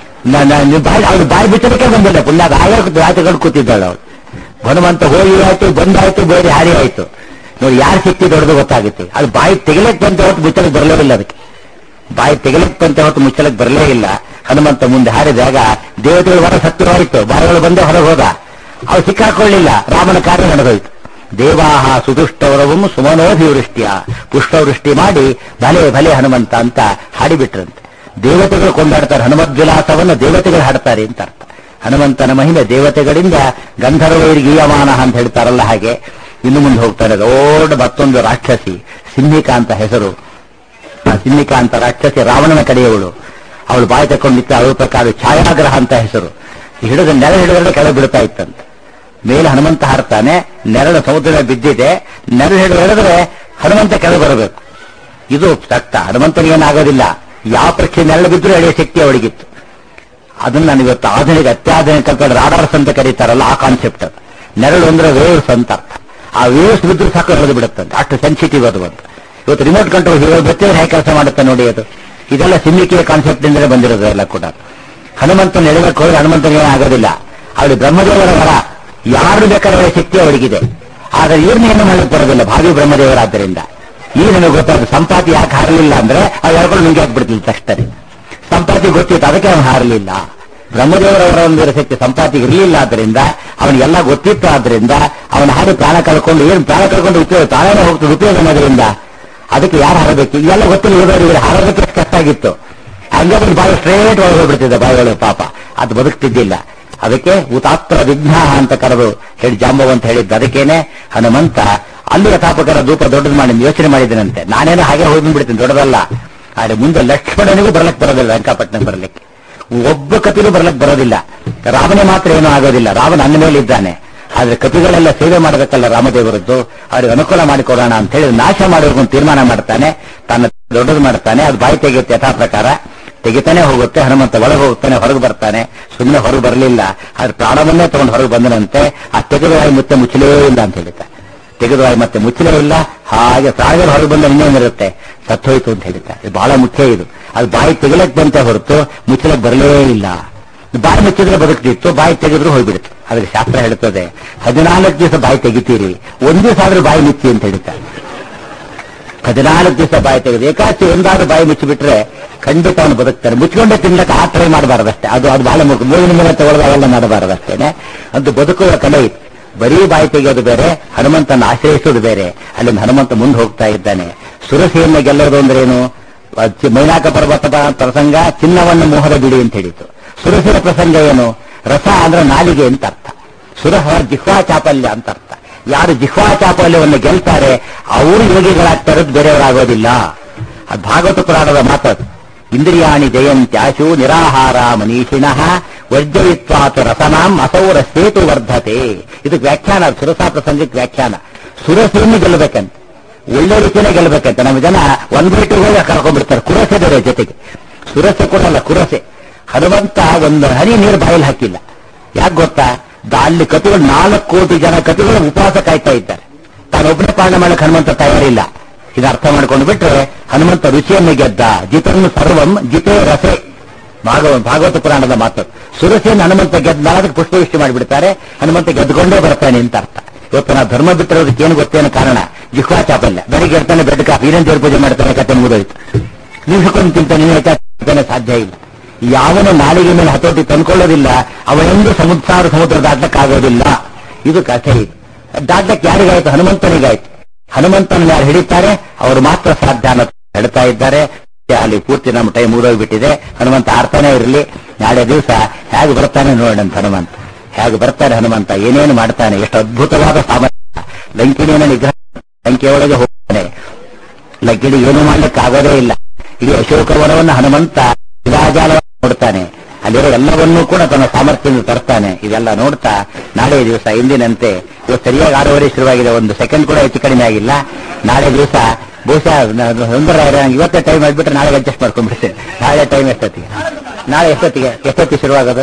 ನೀವು ಬಾಯಿ ಅವ್ರು ಬಾಯಿ ಬಿಚ್ಚಲಿಕ್ಕೆ ಬಂದಿಲ್ಲ ಪುಣ್ಯ ಆಗ ರಾತ್ರಿಗಳು ಕೂತಿದ್ದಾಳೆ ಅವಳು ಹನುಮಂತ ಹೋಗಿ ಆಯ್ತು ಬಂದಾಯ್ತು ಬೇರೆ ಹಾರಿ ಆಯ್ತು ನೋಡಿ ಯಾರ ಶಕ್ತಿ ದೊಡ್ಡದು ಗೊತ್ತಾಗುತ್ತೆ ಅದು ಬಾಯಿ ತೆಗಿಲಕ್ಕೆ ಬಂತ ಹೊತ್ತು ಮುಚ್ಚಲಕ್ಕೆ ಬರಲೇ ಇಲ್ಲ ಅದಕ್ಕೆ ಬಾಯಿ ತೆಗಿಲಕ್ಕೆ ಬಂತ ಹೊತ್ತು ಮುಚ್ಚಲಕ್ಕೆ ಬರಲೇ ಇಲ್ಲ ಹನುಮಂತ ಮುಂದೆ ಹಾರಿದಾಗ ದೇವತೆಗಳು ಹೊರ ಸತ್ಯವಾಯಿತು ಬಾಯಿಗಳು ಬಂದೇ ಹೊರಗೆ ಹೋದ ಅವ್ರು ಸಿಕ್ಕಾಕೊಳ್ಳಿಲ್ಲ ರಾಮನ ಕಾರ್ಯ ನಡೆದೋಯ್ತು ದೇವಾಹ ಸುದುಷ್ಟವರವಂ ಸುಮನೋಭಿವೃಷ್ಟಿಯ ಪುಷ್ಪವೃಷ್ಟಿ ಮಾಡಿ ಭಲೆ ಭಲೆ ಹನುಮಂತ ಅಂತ ಹಾಡಿಬಿಟ್ರಂತೆ ದೇವತೆಗಳು ಕೊಂಡಾಡ್ತಾರೆ ಹನುಮದ್ವಿಲಾಸವನ್ನು ದೇವತೆಗಳು ಹಾಡ್ತಾರೆ ಅಂತ ಅರ್ಥ ಹನುಮಂತನ ಮಹಿಮೆ ದೇವತೆಗಳಿಂದ ಗಂಧರ್ವೈರ್ಗೀಯಮಾನ ಅಂತ ಹೇಳ್ತಾರಲ್ಲ ಹಾಗೆ ಇನ್ನು ಮುಂದೆ ಹೋಗ್ತಾರೆ ದೊಡ್ಡ ಮತ್ತೊಂದು ರಾಕ್ಷಸಿ ಸಿಂಹಿಕಾ ಅಂತ ಹೆಸರು ಆ ಸಿಂಹಿಕಾ ಅಂತ ರಾಕ್ಷಸಿ ರಾವಣನ ಕಡೆಯವಳು ಅವಳು ಬಾಯಿ ತಕೊಂಡಿತ್ತು ಅವಳ ಪ್ರಕಾರ ಛಾಯಾಗ್ರಹ ಅಂತ ಹೆಸರು ಹಿಡಿದ ನೆಲ ಹಿಡಿದ್ರೆ ಕೆಳಗೆ ಬಿಡ್ತಾ ಇತ್ತಂತೆ ಮೇಲೆ ಹನುಮಂತ ಹಾರ್ತಾನೆ ನೆರಳು ಸಮುದ್ರ ಬಿದ್ದಿದೆ ನೆರಳು ಹಿಡಿದು ಹಿಡಿದ್ರೆ ಹನುಮಂತ ಕೆಳಗೆ ಬರಬೇಕು ಇದು ಸತ್ತ ಹನುಮಂತನಿಗೇನಾಗೋದಿಲ್ಲ ಯಾವ ಪರೀಕ್ಷೆ ನೆರಳು ಬಿದ್ದರೂ ಎಳೆಯ ಶಕ್ತಿ ಅವಳಿಗಿತ್ತು ಅದನ್ನ ನಾನು ಇವತ್ತು ಆಧುನಿಕ ಅತ್ಯಾಧುನಿಕ ಕಲ್ಪನೆ ರಾಡಾರ್ಸ್ ಅಂತ ಕರೀತಾರಲ್ಲ ಆ ಕಾನ್ಸೆಪ್ಟ್ ಅದು ನೆರಳು ಅಂದ್ರೆ ವೇವ್ಸ್ ಅಂತ ಅರ್ಥ ಆ ವೇವ್ಸ್ ಬಿದ್ದರೂ ಸಾಕು ಎಳೆದು ಬಿಡುತ್ತಂತೆ ಅಷ್ಟು ಸೆನ್ಸಿಟಿವ್ ಅದು ಅಂತ ಇವತ್ತು ರಿಮೋಟ್ ಕಂಟ್ರೋಲ್ ಇವಾಗ ಗೊತ್ತಿದ್ರೆ ಹೇಗೆ ಕೆಲಸ ಮಾಡುತ್ತೆ ನೋಡಿ ಅದು ಇದೆಲ್ಲ ಸಿಮ್ಮಿಕೆಯ ಕಾನ್ಸೆಪ್ಟ್ ಇಂದಲೇ ಬಂದಿರೋದು ಎಲ್ಲ ಕೂಡ ಹನುಮಂತನ ಎಳೆಬೇಕು ಹೋದ್ರೆ ಹನುಮಂತನಿಗೆ ಆಗೋದಿಲ್ಲ ಅವಳು ಬ್ರಹ್ಮದೇವರ ವರ ಯಾರು ಬೇಕಾದ್ರೆ ಶಕ್ತಿ ಅವಳಿಗಿದೆ ಆದ್ರೆ ಇವ್ರನ್ನ ಏನು ಮಾಡಲಿಕ್ಕೆ ಬರೋದಿಲ್ಲ ಭಾವಿ ಬ್ರಹ್ಮದೇವರಾದ್ದರಿಂದ ಈಗ ನನಗೆ ಗೊತ್ತಾದ ಸಂಪಾತಿ ಯಾಕೆ ಹಾರಲಿಲ್ಲ ಅಂದ್ರೆ ಅವ್ರು ಹೇಳ್ಕೊಂಡು ನಿಂಗೆ ಹಾಕ್ಬಿಡ್ತಿಲ್ಲ ತಕ್ಷಣ ಸಂಪಾತಿ ಗೊತ್ತಿತ್ತು ಅದಕ್ಕೆ ಅವನು ಹಾರಲಿಲ್ಲ ಬ್ರಹ್ಮದೇವರವರ ಒಂದು ಶಕ್ತಿ ಸಂಪಾತಿಗೆ ಇರಲಿಲ್ಲ ಆದ್ರಿಂದ ಅವನಿಗೆಲ್ಲ ಗೊತ್ತಿತ್ತು ಆದ್ರಿಂದ ಅವನ ಹಾಗೆ ಪ್ರಾಣ ಕಳ್ಕೊಂಡು ಏನು ಪ್ರಾಣ ಕಳ್ಕೊಂಡು ಉಪಯೋಗ ತಾನೇ ಹೋಗ್ತದೆ ಉಪಯೋಗ ಅನ್ನೋದ್ರಿಂದ ಅದಕ್ಕೆ ಯಾರು ಹಾರಬೇಕು ಇವೆಲ್ಲ ಗೊತ್ತಿಲ್ಲ ಇವರು ಹಾರೋದಕ್ಕೆ ಎಷ್ಟು ಕಷ್ಟ ಆಗಿತ್ತು ಹಂಗಾಗಿ ಬಾಯಿ ಸ್ಟ್ರೇಟ್ ಒಳಗೆ ಹೋಗ್ಬಿಡ್ತಿದ್ದೆ ಬಾಯಿಗಳು ಪಾಪ ಅದು ಬದುಕ್ತಿದ್ದಿಲ್ಲ ಅದಕ್ಕೆ ಹುತಾತ್ರ ವಿಘ್ನ ಅಂತ ಕರೆದು ಹೇಳಿ ಜಾಂಬವಂತ ಹೇಳಿದ್ದು ಅದಕ್ಕೇನೆ ಹನುಮಂತ ಅಲ್ಲಿ ಯಥಾಪಕರ ಧೂಪ ದೊಡ್ಡದು ಮಾಡಿ ಯೋಚನೆ ಮಾಡಿದ್ದೇನಂತೆ ನಾನೇನೋ ಹಾಗೆ ಹೋಗಿ ಬಿಡ್ತೀನಿ ದೊಡ್ಡದಲ್ಲ ಆದ್ರೆ ಮುಂದೆ ಲಕ್ಷ್ಮಣನಿಗೂ ಬರ್ಲಕ್ಕೆ ಬರೋದಿಲ್ಲ ರಂಕಾಪಟ್ಟಣ ಬರಲಿಕ್ಕೆ ಒಬ್ಬ ಕಪಿಗೂ ಬರ್ಲಕ್ಕೆ ಬರೋದಿಲ್ಲ ರಾಮನೇ ಮಾತ್ರ ಏನೂ ಆಗೋದಿಲ್ಲ ರಾಮನ ಅನ್ನ ಮೇಲೆ ಇದ್ದಾನೆ ಆದ್ರೆ ಕಪಿಗಳೆಲ್ಲ ಸೇವೆ ಮಾಡಬೇಕಲ್ಲ ರಾಮದೇವರದ್ದು ಅವ್ರಿಗೆ ಅನುಕೂಲ ಮಾಡಿಕೊಡೋಣ ಅಂತ ಹೇಳಿ ನಾಶ ಮಾಡೋರ್ಗು ತೀರ್ಮಾನ ಮಾಡ್ತಾನೆ ತನ್ನ ದೊಡ್ಡದು ಮಾಡ್ತಾನೆ ಅದು ಬಾಯಿ ತೆಗೆಯುತ್ತೆ ಯಥಾ ಪ್ರಕಾರ ತೆಗಿತಾನೆ ಹೋಗುತ್ತೆ ಹನುಮಂತ ಒಳಗೆ ಹೋಗ್ತಾನೆ ಹೊರಗೆ ಬರ್ತಾನೆ ಸುಮ್ಮನೆ ಹೊರಗೆ ಬರಲಿಲ್ಲ ಆದ್ರೆ ಪ್ರಾಣವನ್ನೇ ತಗೊಂಡು ಹೊರಗೆ ಬಂದನಂತೆ ಆ ತೆಗೆದ ಬಾಯಿ ಮತ್ತೆ ಮುಚ್ಚಲೇ ಇಲ್ಲ ಅಂತ ಹೇಳ್ತಾರೆ ತೆಗೆದ ಬಾಯಿ ಮತ್ತೆ ಮುಚ್ಚಲೇ ಇಲ್ಲ ಹಾಗೆ ಪ್ರಾಣಗಳು ಹೊರಗೆ ಬಂದ ಇನ್ನೇನಿರುತ್ತೆ ಸತ್ತೋಯ್ತು ಅಂತ ಹೇಳ್ತಾರೆ ಇದು ಬಹಳ ಮುಖ್ಯ ಇದು ಅದು ಬಾಯಿ ತೆಗಿಲಕ್ ಬಂತೆ ಹೊರತು ಮುಚ್ಚಲಕ್ ಬರಲೇ ಇಲ್ಲ ಬಾಯಿ ಮುಚ್ಚಿದ್ರೆ ಬದುಕ್ತಿತ್ತು ಬಾಯಿ ತೆಗೆದ್ರು ಹೋಗ್ಬಿಡುತ್ತೆ ಅದಕ್ಕೆ ಶಾಸ್ತ್ರ ಹೇಳ್ತದೆ ಹದಿನಾಲ್ಕು ದಿವಸ ಬಾಯಿ ತೆಗಿತೀರಿ ಒಂದು ದಿವಸ ಆದ್ರೂ ಬಾಯಿ ಮುಚ್ಚಿ ಅಂತ ಹೇಳ್ತಾರೆ ಹದಿನಾಲ್ಕು ದಿವಸ ಬಾಯಿ ತೆಗೆದು ಏಕಾಚಿ ಒಂದಾದ್ರೂ ಬಾಯಿ ಮುಚ್ಚಿಬಿಟ್ರೆ ಖಂಡಿತ ಅವನು ಬದುಕ್ತಾನೆ ಮುಚ್ಕೊಂಡೆ ತಿನ್ಲಕ್ಕೆ ಆ ಟ್ರೈ ಮಾಡಬಾರ್ದಷ್ಟೇ ಅದು ಅದು ಬಹಳ ಮುಖ್ಯ ಮೂಗಿನ ಮೇಲೆ ತಗೊಳ್ಳೋದು ಅವೆಲ್ಲ ಮಾಡಬಾರದಷ್ಟೇನೆ ಅದು ಬದುಕುವ ಕಲೆ ಇತ್ತು ಬರೀ ಬಾಯಿ ತೆಗೆಯೋದು ಬೇರೆ ಹನುಮಂತನ ಆಶ್ರಯಿಸೋದು ಬೇರೆ ಅಲ್ಲಿಂದ ಹನುಮಂತ ಮುಂದೆ ಹೋಗ್ತಾ ಇದ್ದಾನೆ ಸುರಸೆಯನ್ನ ಗೆಲ್ಲೋದು ಅಂದ್ರೇನು ಅಚ್ಚ- ಮೈನಾಕ ಪರ್ವತ ಪ್ರಸಂಗ ಚಿನ್ನವನ್ನು ಮೋಹದ ಬಿಡಿ ಅಂತ ಹೇಳಿತು ಸುರಸಿನ ಪ್ರಸಂಗ ಏನು ರಸ ಅಂದ್ರೆ ನಾಲಿಗೆ ಅಂತ ಅರ್ಥ ಸುರಹ ಜಿಹ್ವಾ ಚಾಪಲ್ಯ ಅಂತ ಅರ್ಥ ಯಾರು ಜಿಹ್ವಾ ಚಾಪಲ್ಯವನ್ನು ಗೆಲ್ತಾರೆ ಅವರು ಯೋಗಿಗಳಾಗ್ತಾರೆ ಬೇರೆಯವರಾಗೋದಿಲ್ಲ ಅದು ಭಾಗವತ ಪುರಾಣದ ಮಾತದು ಇಂದ್ರಿಯಾಣಿ ಜಯಂತ್ಯಾಶು ನಿರಾಹಾರ ಮನೀಷಿಣಃ ವರ್ಜಯಿತ್ವಾತು ರಸನಾಂ ಅಸೌರ ಸೇತು ವರ್ಧತೆ ಇದಕ್ಕೆ ವ್ಯಾಖ್ಯಾನ ಸುರಸಾ ಪ್ರಸಂಗಕ್ಕೆ ವ್ಯಾಖ್ಯಾನ ಸುರಸೆಯನ್ನು ಗೆಲ್ಲಬೇಕಂತ ಒಳ್ಳೆ ರೀತಿಯೇ ಗೆಲ್ಲಬೇಕಂತ ನಮ್ಮ ಜನ ಒಂದ್ ಬಿಟ್ಟು ಹೋಗಿ ಕರ್ಕೊಂಡ್ಬಿಡ್ತಾರೆ ಕುರಸೆ ಬೇರೆ ಜೊತೆಗೆ ಸುರಸೆ ಕೊಡಲ್ಲ ಕುರಸೆ ಹನುಮಂತ ಒಂದು ಹನಿ ನೀರು ಬಾಯಲ್ಲಿ ಹಾಕಿಲ್ಲ ಯಾಕೆ ಗೊತ್ತಾ ದ- ಅಲ್ಲಿ ಕಪಿಗಳು ನಾಲ್ಕು ಕೋಟಿ ಜನ ಕಪಿಗಳು ಉಪವಾಸ ಕಾಯ್ತಾ ಇದ್ದಾರೆ ತಾನೊಬ್ಬನೇ ಪಾಲನೆ ಮಾಡಕ್ಕೆ ಹನುಮಂತ ತಯಾರಿಲ್ಲ ಇದು ಅರ್ಥ ಮಾಡ್ಕೊಂಡು ಬಿಟ್ರೆ ಹನುಮಂತ ರುಚಿಯನ್ನು ಗೆದ್ದ ಜಿತನ್ನು ಸರ್ವಂ ಜಿತೇ ರಸೆ ಭಾಗವ ಭಾಗವತ ಪುರಾಣದ ಮಾತು ಸುರಸೆಯನ್ನು ಹನುಮಂತ ಗೆದ್ದ ಅದಕ್ಕೆ ಪುಷ್ಪವೃಷ್ಟಿ ಮಾಡಿಬಿಡ್ತಾರೆ ಹನುಮಂತ ಗೆದ್ದುಕೊಂಡೇ ಬರ್ತಾನೆ ಅಂತ ಅರ್ಥ ಇವತ್ತು ನಾವು ಧರ್ಮ ಬಿಟ್ಟಿರೋದಕ್ಕೆ ಏನು ಗೊತ್ತೇನು ಕಾರಣ ಜಿಹ್ವಾ ಚಾಪಲ್ಯ ಬೆಳಿಗ್ಗೆ ಇರ್ತಾನೆ ಬೆಡ್ ಕಾಫಿ ಇನ್ನೊಂದು ದೇವ್ರ ಪೂಜೆ ಮಾಡ್ತಾನೆ ಕತೆ ಮುಗಿದೋಯ್ತು ನಿಮಿಷಕ್ಕೊಂದು ತಿಂತಾನೆ ನೀನು ತಿಂತಾನೆ ಸಾಧ್ಯ ಇಲ್ಲ ಯಾವನು ನಾಲಿಗೆ ಮೇಲೆ ಹತೋಟಿ ತಂದ್ಕೊಳ್ಳೋದಿಲ್ಲ ಅವನೆಂದು ಸಮುದ್ರ ಸಮುದ್ರ ದಾಟಕ್ಕಾಗೋದಿಲ್ಲ ಇದು ಕಥೆ ಇದು ದಾಟಕ್ಕೆ ಯಾರಿಗಾಯ್ತು ಹನುಮಂತನಿಗಾಯ್ತು ಹನುಮಂತನ ಯಾರು ಹಿಡಿತಾರೆ ಅವರು ಮಾತ್ರ ಸಾಧ್ಯ ಅನ್ನೋ ಹೇಳ್ತಾ ಇದ್ದಾರೆ ಅಲ್ಲಿ ಪೂರ್ತಿ ನಮ್ಮ ಟೈಮ್ ಮುಗಿದೋಗ್ಬಿಟ್ಟಿದೆ ಹನುಮಂತ ಆಡ್ತಾನೆ ಇರಲಿ ನಾಳೆ ದಿವಸ ಹೇಗೆ ಬರ್ತಾನೆ ನೋಡೋಣ ಹನುಮಂತ ಹೇಗೆ ಬರ್ತಾನೆ ಹನುಮಂತ ಏನೇನು ಮಾಡ್ತಾನೆ ಎಷ್ಟು ಅದ್ಭುತವಾದ ಸಾಮರ್ಥ್ಯ ಲಂಕಿಣಿಯನ್ನು ನಿಗ್ರಹ ಲಂಕೆಯೊಳಗೆ ಹೋಗ್ತಾನೆ ಲಂಕಿಣಿ ಏನು ಮಾಡ್ಲಿಕ್ಕೆ ಆಗೋದೇ ಇಲ್ಲ ಇಡೀ ಅಶೋಕವನವನ್ನು ಹನುಮಂತ ವಿರಾಜಾಲ ನೋಡ್ತಾನೆ ಅಲ್ಲಿರೋ ಎಲ್ಲವನ್ನೂ ಕೂಡ ತನ್ನ ಸಾಮರ್ಥ್ಯದಿಂದ ತರ್ತಾನೆ ಇದೆಲ್ಲ ನೋಡ್ತಾ ನಾಳೆ ದಿವಸ ಇಂದಿನಂತೆ ಇವತ್ತು ಸರಿಯಾಗಿ ಆರೂವರೆ ಶುರುವಾಗಿದೆ ಒಂದು ಸೆಕೆಂಡ್ ಕೂಡ ಹೆಚ್ಚು ಕಡಿಮೆ ಆಗಿಲ್ಲ ನಾಳೆ ದಿವಸ ಬಹುಶಃ ಸುಂದರ ಇವತ್ತೇ ಟೈಮ್ ಆಗಿಬಿಟ್ರೆ ನಾಳೆ ಅಡ್ಜಸ್ಟ್ ಮಾಡ್ಕೊಂಡ್ಬಿಡ್ತೇನೆ ನಾಳೆ ಟೈಮ್ ಎಷ್ಟೊತ್ತಿಗೆ ನಾಳೆ ಎಷ್ಟೊತ್ತಿಗೆ ಎಷ್ಟೊತ್ತಿಗೆ ಶುರುವಾಗೋದು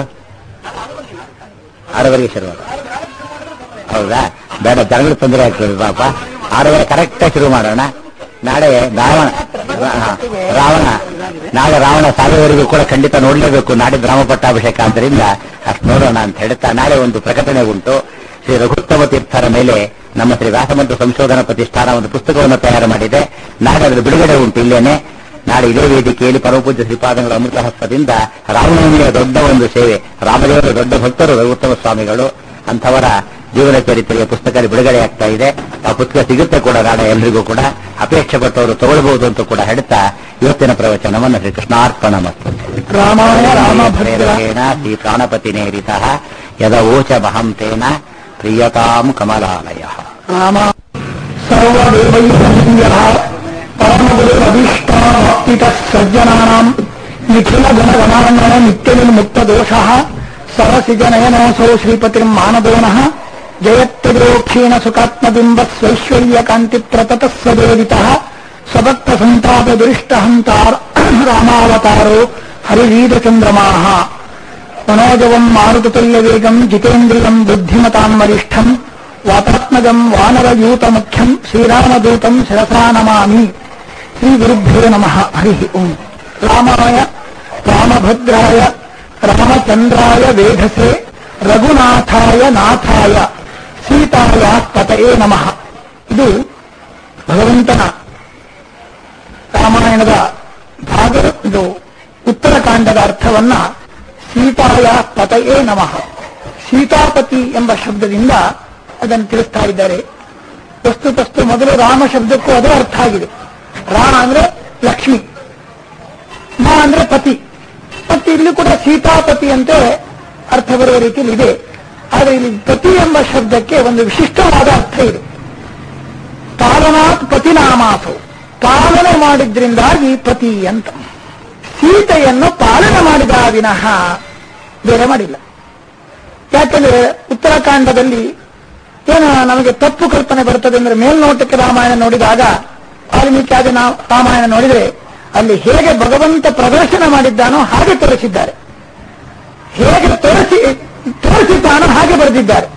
ಆರೂವರೆಗೆ ಶುರುವಾಗ ಹೌದಾ ಬೇಡ ಜನಗಳು ತೊಂದರೆ ಆಗ್ತದೆ ಪಾಪ ಆರೂವರೆ ಕರೆಕ್ಟ್ ಶುರು ಮಾಡೋಣ ನಾಳೆ ರಾವಣ ಹಾ, ರಾವಣ ನಾಳೆ ರಾವಣ ಸಾಯುವವರೆಗೂ ಕೂಡ ಖಂಡಿತ ನೋಡಲೇಬೇಕು ನಾಡಿದ್ದು ರಾಮಪಟ್ಟಾಭಿಷೇಕ ಆದ್ದರಿಂದ ಅಷ್ಟು ನೋಡೋಣ ಅಂತ ಹೇಳ್ತಾ ನಾಳೆ ಒಂದು ಪ್ರಕಟಣೆ ಉಂಟು ಶ್ರೀ ರಘುತ್ತಮ ತೀರ್ಥರ ಮೇಲೆ ನಮ್ಮ ಶ್ರೀ ವ್ಯಾಸಮಂತ್ರ ಸಂಶೋಧನಾ ಪ್ರತಿಷ್ಠಾನ ಒಂದು ಪುಸ್ತಕವನ್ನು ತಯಾರು ಮಾಡಿದೆ ನಾಳೆ ಅದರ ಬಿಡುಗಡೆ ಉಂಟು ಇಲ್ಲೇನೆ ನಾಳೆ ಇದೇ ವೇದಿಕೆಯಲ್ಲಿ ಪರಮಪೂಜ್ಯ ಶ್ರೀಪಾದಗಳ ಅಮೃತ ಹಸ್ತದಿಂದ ರಾಮನವಮಿಯ ದೊಡ್ಡ ಒಂದು ಸೇವೆ ರಾಮದೇವರ ದೊಡ್ಡ ಭಕ್ತರು ರಘುತ್ತಮ ಸ್ವಾಮಿಗಳು ಅಂಥವರ ಜೀವನ ಚರಿತ್ರೆಯ ಪುಸ್ತಕ ಬಿಡುಗಡೆ ಆಗ್ತಾ ಇದೆ ಆ ಪುಸ್ತಕ ಸಿಗುತ್ತೆ ಕೂಡ ನಾಳೆ ಎಲ್ರಿಗೂ ಕೂಡ ಅಪೇಕ್ಷೆ ಪಟ್ಟವರು ತಗೊಳ್ಬಹುದು ಅಂತ ಕೂಡ ಹೇಳ್ತಾ ಇವತ್ತಿನ ಪ್ರವಚನವನ್ನು ಶ್ರೀ ಕೃಷ್ಣಾರ್ಪಣ ಮತ್ತು ರಾಮಾಯ ರಾಮಭದ್ರ ಶ್ರೀ ಪ್ರಾಣಪತಿ ನೇರಿತ ಯದವೋಚ ಮಹಂ ತೇನ ಪ್ರಿಯತಾಂ ಕಮಲಾಲಯ ರಾಮ ಸರ್ವದೇವೈಕಮೂಲ್ಯಃ ಪರಮಗುರುರಭೀಷ್ಟಾಮಪ್ಪಿತಃ ಸಜ್ಜನಾನಾಂ ನಿಖಿಲಗುಣಗಣಾರ್ಣನ ನಿತ್ಯನಿರ್ಮುಕ್ತದೋಷಃ ಸರಸಿಜನಯನೋऽಸौ ಶ್ರೀಪತಿರ್ಮಾನದೋನಃ ಜಯತ್ಯದೋಕ್ಷೀಣ ಸುಖಾತ್ಮಬಿಂಬ ಸ್ವೈಶ್ವರ್ಯಕಾಂತಿಪ್ರತತಃ ಸದೇವಿತಃ ಸ್ವಭಕ್ತ ಸಂತಾಪ ದುರಿಷ್ಟಹಂತಾರ್ ರಾಮಾವತಾರೋ ಹರಿವೀರಚಂದ್ರಮಾಃ మనోజవం మారుతతుల్యవేగం జితేంద్రియం బుద్ధిమతాం వరిష్టం వాతాత్మజం వానరయూతముఖ్యం శ్రీరామదూతం శిరసా నమామి శ్రీ గురుభ్యో నమ హరి ఓం రామాయ రామభద్రాయ రామచంద్రాయ వేధసే రఘునాథాయ ನಾಥಾಯ ಸೀತಾಯ ಪತಯೇ ನಮಃ ಇದು ಭಗವಂತನ ರಾಮಾಯಣದ ಭಾಗ ಇದು ಉತ್ತರಕಾಂಡದ ಅರ್ಥವನ್ನ ಸೀತಾಯ ಪತಯೇ ನಮಃ ಸೀತಾಪತಿ ಎಂಬ ಶಬ್ದದಿಂದ ಅದನ್ನು ತಿಳಿಸ್ತಾ ಇದ್ದಾರೆ ವಸ್ತುತಸ್ತು ಮೊದಲು ರಾಮ ಶಬ್ದಕ್ಕೂ ಅದರ ಅರ್ಥ ಆಗಿದೆ ರಾ ಅಂದ್ರೆ ಲಕ್ಷ್ಮಿ ಮಾ ಅಂದ್ರೆ ಪತಿ ಮತ್ತೆ ಇಲ್ಲಿ ಕೂಡ ಸೀತಾಪತಿ ಅಂತ ಅರ್ಥ ಬರುವ ರೀತಿಯಲ್ಲಿ ಇದೆ ಆದರೆ ಇಲ್ಲಿ ಪತಿ ಎಂಬ ಶಬ್ದಕ್ಕೆ ಒಂದು ವಿಶಿಷ್ಟವಾದ ಅರ್ಥ ಇದೆ ಪಾಲನಾತ್ ಪತಿನಾಮಾಸು ಪಾಲನೆ ಮಾಡಿದ್ರಿಂದಾಗಿ ಪತಿ ಅಂತ ಸೀತೆಯನ್ನು ಪಾಲನೆ ಮಾಡಿದ ವಿನಃ ಬೇರೆ ಮಾಡಿಲ್ಲ ಯಾಕಂದ್ರೆ ಉತ್ತರಾಖಂಡದಲ್ಲಿ ಏನು ನಮಗೆ ತಪ್ಪು ಕಲ್ಪನೆ ಬರ್ತದೆ ಅಂದ್ರೆ ಮೇಲ್ನೋಟಕ್ಕೆ ರಾಮಾಯಣ ನೋಡಿದಾಗ ವಾಲ್ಮೀಕಿ ಆದಿ ನಾವು ರಾಮಾಯಣ ನೋಡಿದ್ರೆ ಅಲ್ಲಿ ಹೇಗೆ ಭಗವಂತ ಪ್ರದರ್ಶನ ಮಾಡಿದ್ದಾನೋ ಹಾಗೆ ತೋರಿಸಿದ್ದಾರೆ ಹೇಗೆ ತೋರಿಸಿ ತೋರಿಸಿದ್ದಾನೋ ಹಾಗೆ ಬರೆದಿದ್ದಾರೆ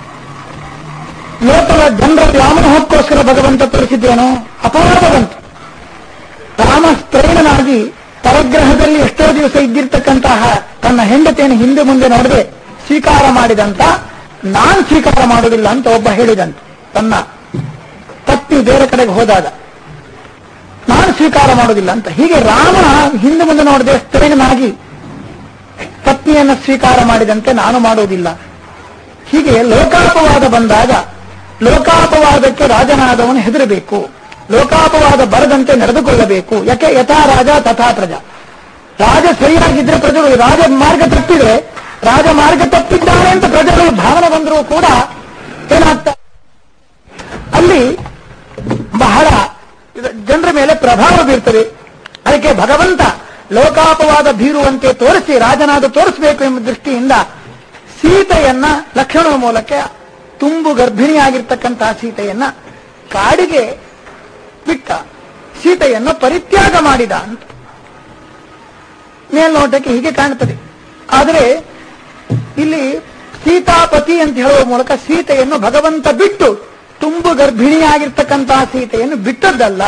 ಲೋಕದ ಜನರ ವ್ಯಾಮೋಹಕ್ಕೋಸ್ಕರ ಭಗವಂತ ತೋರಿಸಿದ್ದೇನೋ ಅಪವಾದ ಬಂತು ರಾಮ ಪ್ರೇರಣನಾಗಿ ಪರಗ್ರಹದಲ್ಲಿ ಎಷ್ಟೋ ದಿವಸ ಇದ್ದಿರ್ತಕ್ಕಂತಹ ತನ್ನ ಹೆಂಡತಿಯನ್ನು ಹಿಂದೆ ಮುಂದೆ ನೋಡದೆ ಸ್ವೀಕಾರ ಮಾಡಿದಂತ ನಾನ್ ಸ್ವೀಕಾರ ಮಾಡುವುದಿಲ್ಲ ಅಂತ ಒಬ್ಬ ಹೇಳಿದಂತ ತನ್ನ ಪತ್ನಿ ಬೇರೆ ಕಡೆಗೆ ಹೋದಾಗ ನಾನು ಸ್ವೀಕಾರ ಮಾಡುವುದಿಲ್ಲ ಅಂತ ಹೀಗೆ ರಾಮ ಹಿಂದೆ ಮುಂದೆ ನೋಡದೆ ಪ್ರೇರಣನಾಗಿ ಪತ್ನಿಯನ್ನು ಸ್ವೀಕಾರ ಮಾಡಿದಂತೆ ನಾನು ಮಾಡುವುದಿಲ್ಲ ಹೀಗೆ ಲೋಕಾಪವಾದ ಬಂದಾಗ ಲೋಕಾಪವಾದಕ್ಕೆ ರಾಜನಾದವನು ಹೆದರಬೇಕು ಲೋಕಾಪವಾದ ಬರದಂತೆ ನಡೆದುಕೊಳ್ಳಬೇಕು ಯಾಕೆ ಯಥಾ ರಾಜ ತಥಾ ಪ್ರಜಾ ರಾಜ ಸರಿಯಾಗಿದ್ರೆ ಪ್ರಜೆಗಳು ರಾಜ ಮಾರ್ಗ ತಪ್ಪಿದ್ರೆ ರಾಜ ಮಾರ್ಗ ತಪ್ಪಿದ್ದಾನೆ ಅಂತ ಪ್ರಜೆಗಳು ಭಾವನೆ ಬಂದರೂ ಕೂಡ ಏನಾಗ್ತಾ ಅಲ್ಲಿ ಬಹಳ ಇದು ಜನರ ಮೇಲೆ ಪ್ರಭಾವ ಬೀರ್ತದೆ ಅದಕ್ಕೆ ಭಗವಂತ ಲೋಕಾಪವಾದ ಬೀರುವಂತೆ ತೋರಿಸಿ ರಾಜನಾದ ತೋರಿಸಬೇಕು ಎಂಬ ದೃಷ್ಟಿಯಿಂದ ಸೀತೆಯನ್ನ ಲಕ್ಷಣದ ಮೂಲಕ ತುಂಬು ಗರ್ಭಿಣಿಯಾಗಿರ್ತಕ್ಕಂತಹ ಸೀತೆಯನ್ನ ಕಾಡಿಗೆ ಬಿಟ್ಟ ಸೀತೆಯನ್ನು ಪರಿತ್ಯಾಗ ಮಾಡಿದ ಅಂತ ಮೇಲ್ನೋಟಕ್ಕೆ ಹೀಗೆ ಕಾಣುತ್ತದೆ ಆದರೆ ಇಲ್ಲಿ ಸೀತಾಪತಿ ಅಂತ ಹೇಳುವ ಮೂಲಕ ಸೀತೆಯನ್ನು ಭಗವಂತ ಬಿಟ್ಟು ತುಂಬು ಗರ್ಭಿಣಿಯಾಗಿರ್ತಕ್ಕಂತಹ ಸೀತೆಯನ್ನು ಬಿಟ್ಟದ್ದಲ್ಲ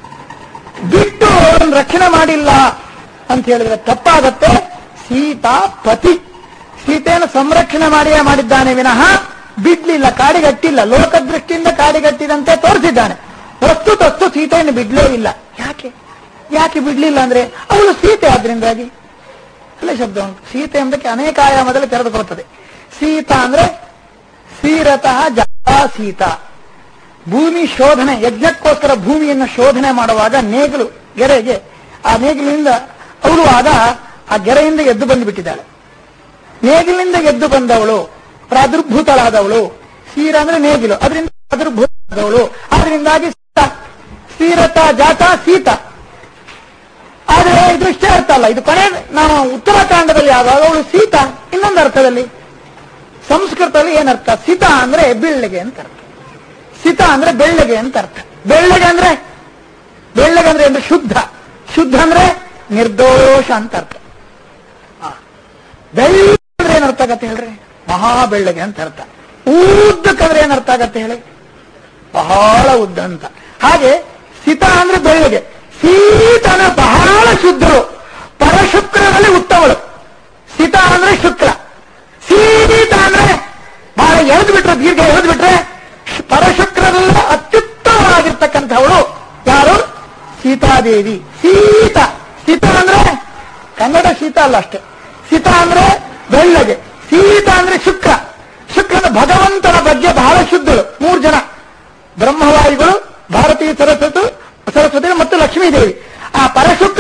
ಬಿಟ್ಟು ಅವರನ್ನು ರಕ್ಷಣೆ ಮಾಡಿಲ್ಲ ಅಂತ ಹೇಳಿದ್ರೆ ತಪ್ಪಾಗತ್ತೆ ಸೀತಾಪತಿ ಸೀತೆಯನ್ನು ಸಂರಕ್ಷಣೆ ಮಾಡಿಯೇ ಮಾಡಿದ್ದಾನೆ ವಿನಃ ಬಿಡ್ಲಿಲ್ಲ ಕಾಡಿಗಟ್ಟಿಲ್ಲ ಲೋಕದೃಷ್ಟಿಯಿಂದ ಕಾಡಿಗಟ್ಟಿದಂತೆ ತೋರಿಸಿದ್ದಾನೆ ವಸ್ತುತಸ್ತು ಸೀತೆಯನ್ನು ಬಿಡ್ಲೇ ಇಲ್ಲ ಯಾಕೆ ಯಾಕೆ ಬಿಡ್ಲಿಲ್ಲ ಅಂದ್ರೆ ಅವಳು ಸೀತೆ ಆದ್ರಿಂದಾಗಿ ಅಲ್ಲೇ ಶಬ್ದ ಉಂಟು ಸೀತೆ ಎಂಬಕ್ಕೆ ಅನೇಕ ಆಯಾಮದಲ್ಲಿ ತೆರೆದುಕೊಳ್ಳುತ್ತದೆ ಸೀತಾ ಅಂದ್ರೆ ಸೀರತಃ ಜಾ ಸೀತಾ ಭೂಮಿ ಶೋಧನೆ ಯಜ್ಞಕ್ಕೋಸ್ಕರ ಭೂಮಿಯನ್ನು ಶೋಧನೆ ಮಾಡುವಾಗ ನೇಗಿಲು ಗೆರೆಗೆ ಆ ನೇಗಿಲಿನಿಂದ ಅವಳುವಾಗ ಆ ಗೆರೆಯಿಂದ ಎದ್ದು ಬಂದುಬಿಟ್ಟಿದ್ದಾಳೆ ನೇಗಿಲಿನಿಂದ ಎದ್ದು ಬಂದವಳು ಪ್ರಾದುರ್ಭೂತಳಾದವಳು ಸೀರ ಅಂದ್ರೆ ನೇಗಿಲು ಅದರಿಂದ ಪ್ರಾದುರ್ಭೂತಳಾದವಳು ಅದರಿಂದಾಗಿ ಸೀತಾ. ಸೀರತ ಜಾತ ಸೀತ ಆಗ ಆದ್ರೆ ಇದು ಇಷ್ಟೇ ಅರ್ಥ ಅಲ್ಲ ಇದು ಕೊನೆ ನಾವು ಉತ್ತರಾಖಂಡದಲ್ಲಿ ಯಾವಾಗ ಅವಳು ಸೀತಾ ಇನ್ನೊಂದು ಅರ್ಥದಲ್ಲಿ ಸಂಸ್ಕೃತದಲ್ಲಿ ಏನರ್ಥ ಸೀತಾ ಅಂದ್ರೆ ಬೆಳ್ಳಗೆ ಅಂತ ಅರ್ಥ ಸೀತಾ ಅಂದ್ರೆ ಬೆಳ್ಳಗೆ ಅಂತ ಅರ್ಥ ಬೆಳ್ಳಗೆ ಅಂದ್ರೆ ಬೆಳ್ಳಗೆ ಅಂದ್ರೆ ಅಂದ್ರೆ ಶುದ್ಧ ಶುದ್ಧ ಅಂದ್ರೆ ನಿರ್ದೋಷ ಅಂತ ಅರ್ಥ ಆ. ಬೆಳ್ಳಗೆ ಅಂದ್ರೆ ಏನರ್ಥ ಆಗತ್ತೆ ಹೇಳ್ರಿ ಮಹಾ ಬೆಳ್ಳಗೆ ಅಂತ ಅರ್ಥ ಉದ್ದಕ್ಕಂದ್ರೆ ಏನರ್ಥ ಆಗತ್ತೆ ಹೇಳಿ ಬಹಳ ಉದ್ದ ಅಂತ ಹಾಗೆ ಸೀತಾ ಅಂದ್ರೆ ಬೆಳ್ಳಗೆ ಸೀತನ ಬಹಳ ಶುದ್ಧರು ಪರಶುಕ್ರದಲ್ಲಿ ಉತ್ತಮಳು ಸೀತಾ ಅಂದ್ರೆ ಶುಕ್ರ ಸೀತಾ ಅಂದ್ರೆ ಬಹಳ ಎಳೆದು ಬಿಟ್ರೆ ದೀರ್ಘ ಎಳೆದು ಬಿಟ್ರೆ ಪರಶುಕ್ರದಲ್ಲ ಅತ್ಯುತ್ತಮವಾಗಿರ್ತಕ್ಕಂಥವಳು ಯಾರು ಸೀತಾದೇವಿ ಸೀತಾ ಸೀತಾ ಅಂದ್ರೆ ಕನ್ನಡ ಶೀತ ಅಲ್ಲ ಅಷ್ಟೇ ಸೀತಾ ಅಂದ್ರೆ ಬೆಳ್ಳಗೆ ಸೀತಾ ಅಂದ್ರೆ ಶುಕ್ರ ಶುಕ್ರನ ಭಗವಂತನ ಬಗ್ಗೆ ಬಹಳ ಶುದ್ಧಳು ಮೂರು ಜನ ಬ್ರಹ್ಮವಾಯುಗಳು ಭಾರತೀಯ ಸರಸ್ವತಿ ಸರಸ್ವತಿ ಮತ್ತು ಲಕ್ಷ್ಮೀದೇವಿ ಆ ಪರಶುಕ್ರ